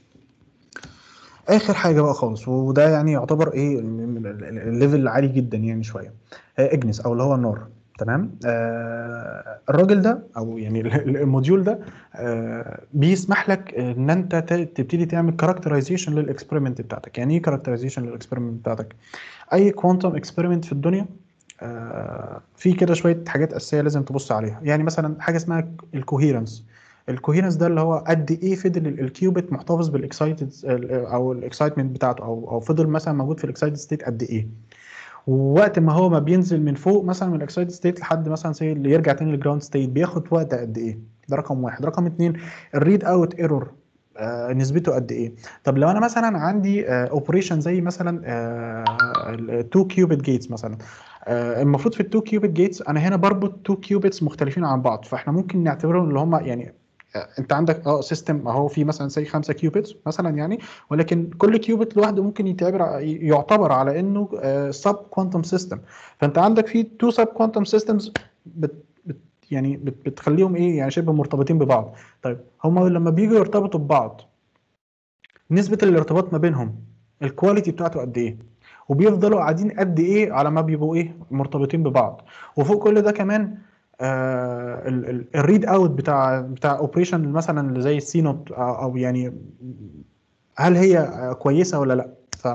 [SPEAKER 1] اخر حاجه بقى خالص وده يعني يعتبر ايه من ال- ال- الليفل العالي جدا يعني شويه آه، اجنس او اللي هو النار تمام آه الراجل ده او يعني ال- ال- الموديول ده آه بيسمح لك ان انت ت- تبتدي تعمل كاركترايزيشن للاكسبيرمنت بتاعتك يعني ايه كاركترايزيشن للاكسبيرمنت بتاعتك اي كوانتم اكسبيرمنت في الدنيا آه في كده شويه حاجات اساسيه لازم تبص عليها يعني مثلا حاجه اسمها الكوهيرنس الكوهيرنس ده اللي هو قد ايه فضل ال- الكيوبيت محتفظ بالاكسايتد او الاكسايتمنت بتاعته او او فضل مثلا موجود في الاكسايتد ستيت قد ايه ووقت ما هو ما بينزل من فوق مثلا من الاكسايتد ستيت لحد مثلا سي اللي يرجع تاني للجراوند ستيت بياخد وقت قد ايه ده رقم واحد رقم اتنين الريد اوت ايرور آه نسبته قد ايه طب لو انا مثلا عندي اوبريشن زي مثلا التو كيوبيت جيتس مثلا آه المفروض في التو كيوبيت جيتس انا هنا بربط تو كيوبيتس مختلفين عن بعض فاحنا ممكن نعتبرهم اللي هم يعني آه، انت عندك اه سيستم اهو في مثلا زي خمسه كيوبيتس مثلا يعني ولكن كل كيوبيت لوحده ممكن يعتبر يعتبر على انه سب كوانتم سيستم فانت عندك في تو سب كوانتم سيستمز بت بت يعني بت بتخليهم ايه يعني شبه مرتبطين ببعض طيب هما لما بييجوا يرتبطوا ببعض نسبة الارتباط ما بينهم الكواليتي بتاعته قد ايه وبيفضلوا قاعدين قد ايه على ما بيبقوا ايه مرتبطين ببعض وفوق كل ده كمان آه الريد اوت بتاع بتاع اوبريشن مثلا اللي زي السي نوت او أو يعني هل هي آه، كويسه ولا لا ف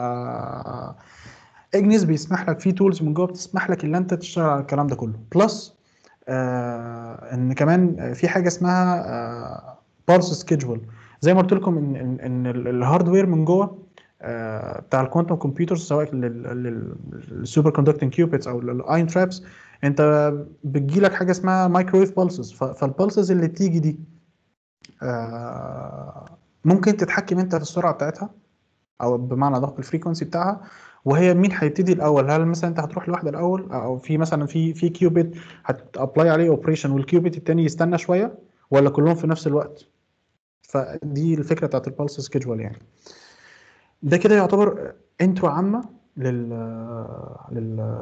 [SPEAKER 1] اجنس بيسمح لك في تولز من جوه بتسمح لك ان انت تشتغل على الكلام ده كله بلس آه ان كمان في حاجه اسمها آه بارس سكيدجول زي ما قلت لكم ان ان, إن ال- الهاردوير من جوه آه بتاع الكوانتم كمبيوترز سواء للسوبر كوندكتنج كيوبيتس او للاين ترابس انت بتجيلك حاجه اسمها مايكرويف بالسز فالبالسز اللي بتيجي دي آه ممكن تتحكم انت في السرعه بتاعتها او بمعنى ادق الفريكونسي بتاعها وهي مين هيبتدي الاول هل مثلا انت هتروح لواحده الاول او في مثلا في في كيوبيت هتابلاي عليه اوبريشن والكيوبيت التاني يستنى شويه ولا كلهم في نفس الوقت فدي الفكره بتاعت البالس سكيدجول يعني ده كده يعتبر انترو عامه لل لل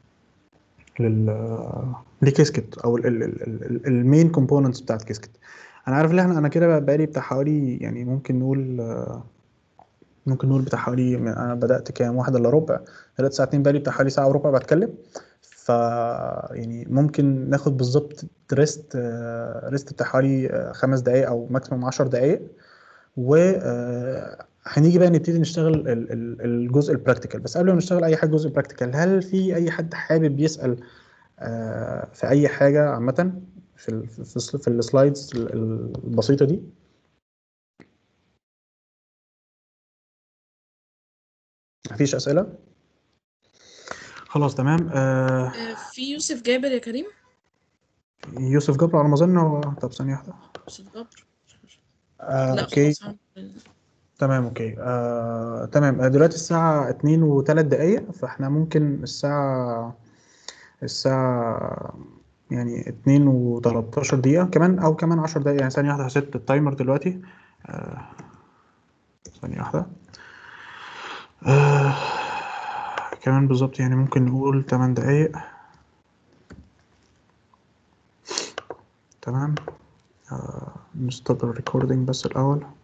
[SPEAKER 1] لل لكيسكت او المين كومبوننتس بتاعت كيسكت انا عارف ان احنا انا كده بقالي بتاع حوالي يعني ممكن نقول آه، ممكن نقول بتاع حوالي انا بدات كام واحده الا ربع دلوقتي ساعتين بقالي بتاع حوالي ساعه وربع بتكلم ف يعني ممكن ناخد بالظبط ريست ريست بتاع حوالي آه، خمس دقايق او ماكسيموم 10 دقايق و آه، هنيجي بقى نبتدي نشتغل ال- ال- الجزء البراكتيكال بس قبل ما نشتغل اي حاجه جزء براكتيكال هل في اي حد حابب يسال آه، في اي حاجه عامه في ال في, السل- في السلايدز ال- ال- البسيطه دي مفيش اسئله خلاص تمام آه
[SPEAKER 4] آه، في يوسف جابر يا كريم
[SPEAKER 1] يوسف جبر على ما اظن هو طب ثانيه واحده
[SPEAKER 4] يوسف جابر
[SPEAKER 1] آه
[SPEAKER 4] لا
[SPEAKER 1] اوكي
[SPEAKER 4] خلاص
[SPEAKER 1] تمام اوكي آه تمام آه، دلوقتي الساعة اتنين وتلات دقايق فاحنا ممكن الساعة الساعة يعني اتنين وتلاتاشر دقيقة كمان أو كمان عشر دقايق يعني ثانية واحدة هسيت التايمر دلوقتي آه ثانية واحدة آه كمان بالظبط يعني ممكن نقول تمن دقايق تمام آه نستوب الريكوردينج بس الأول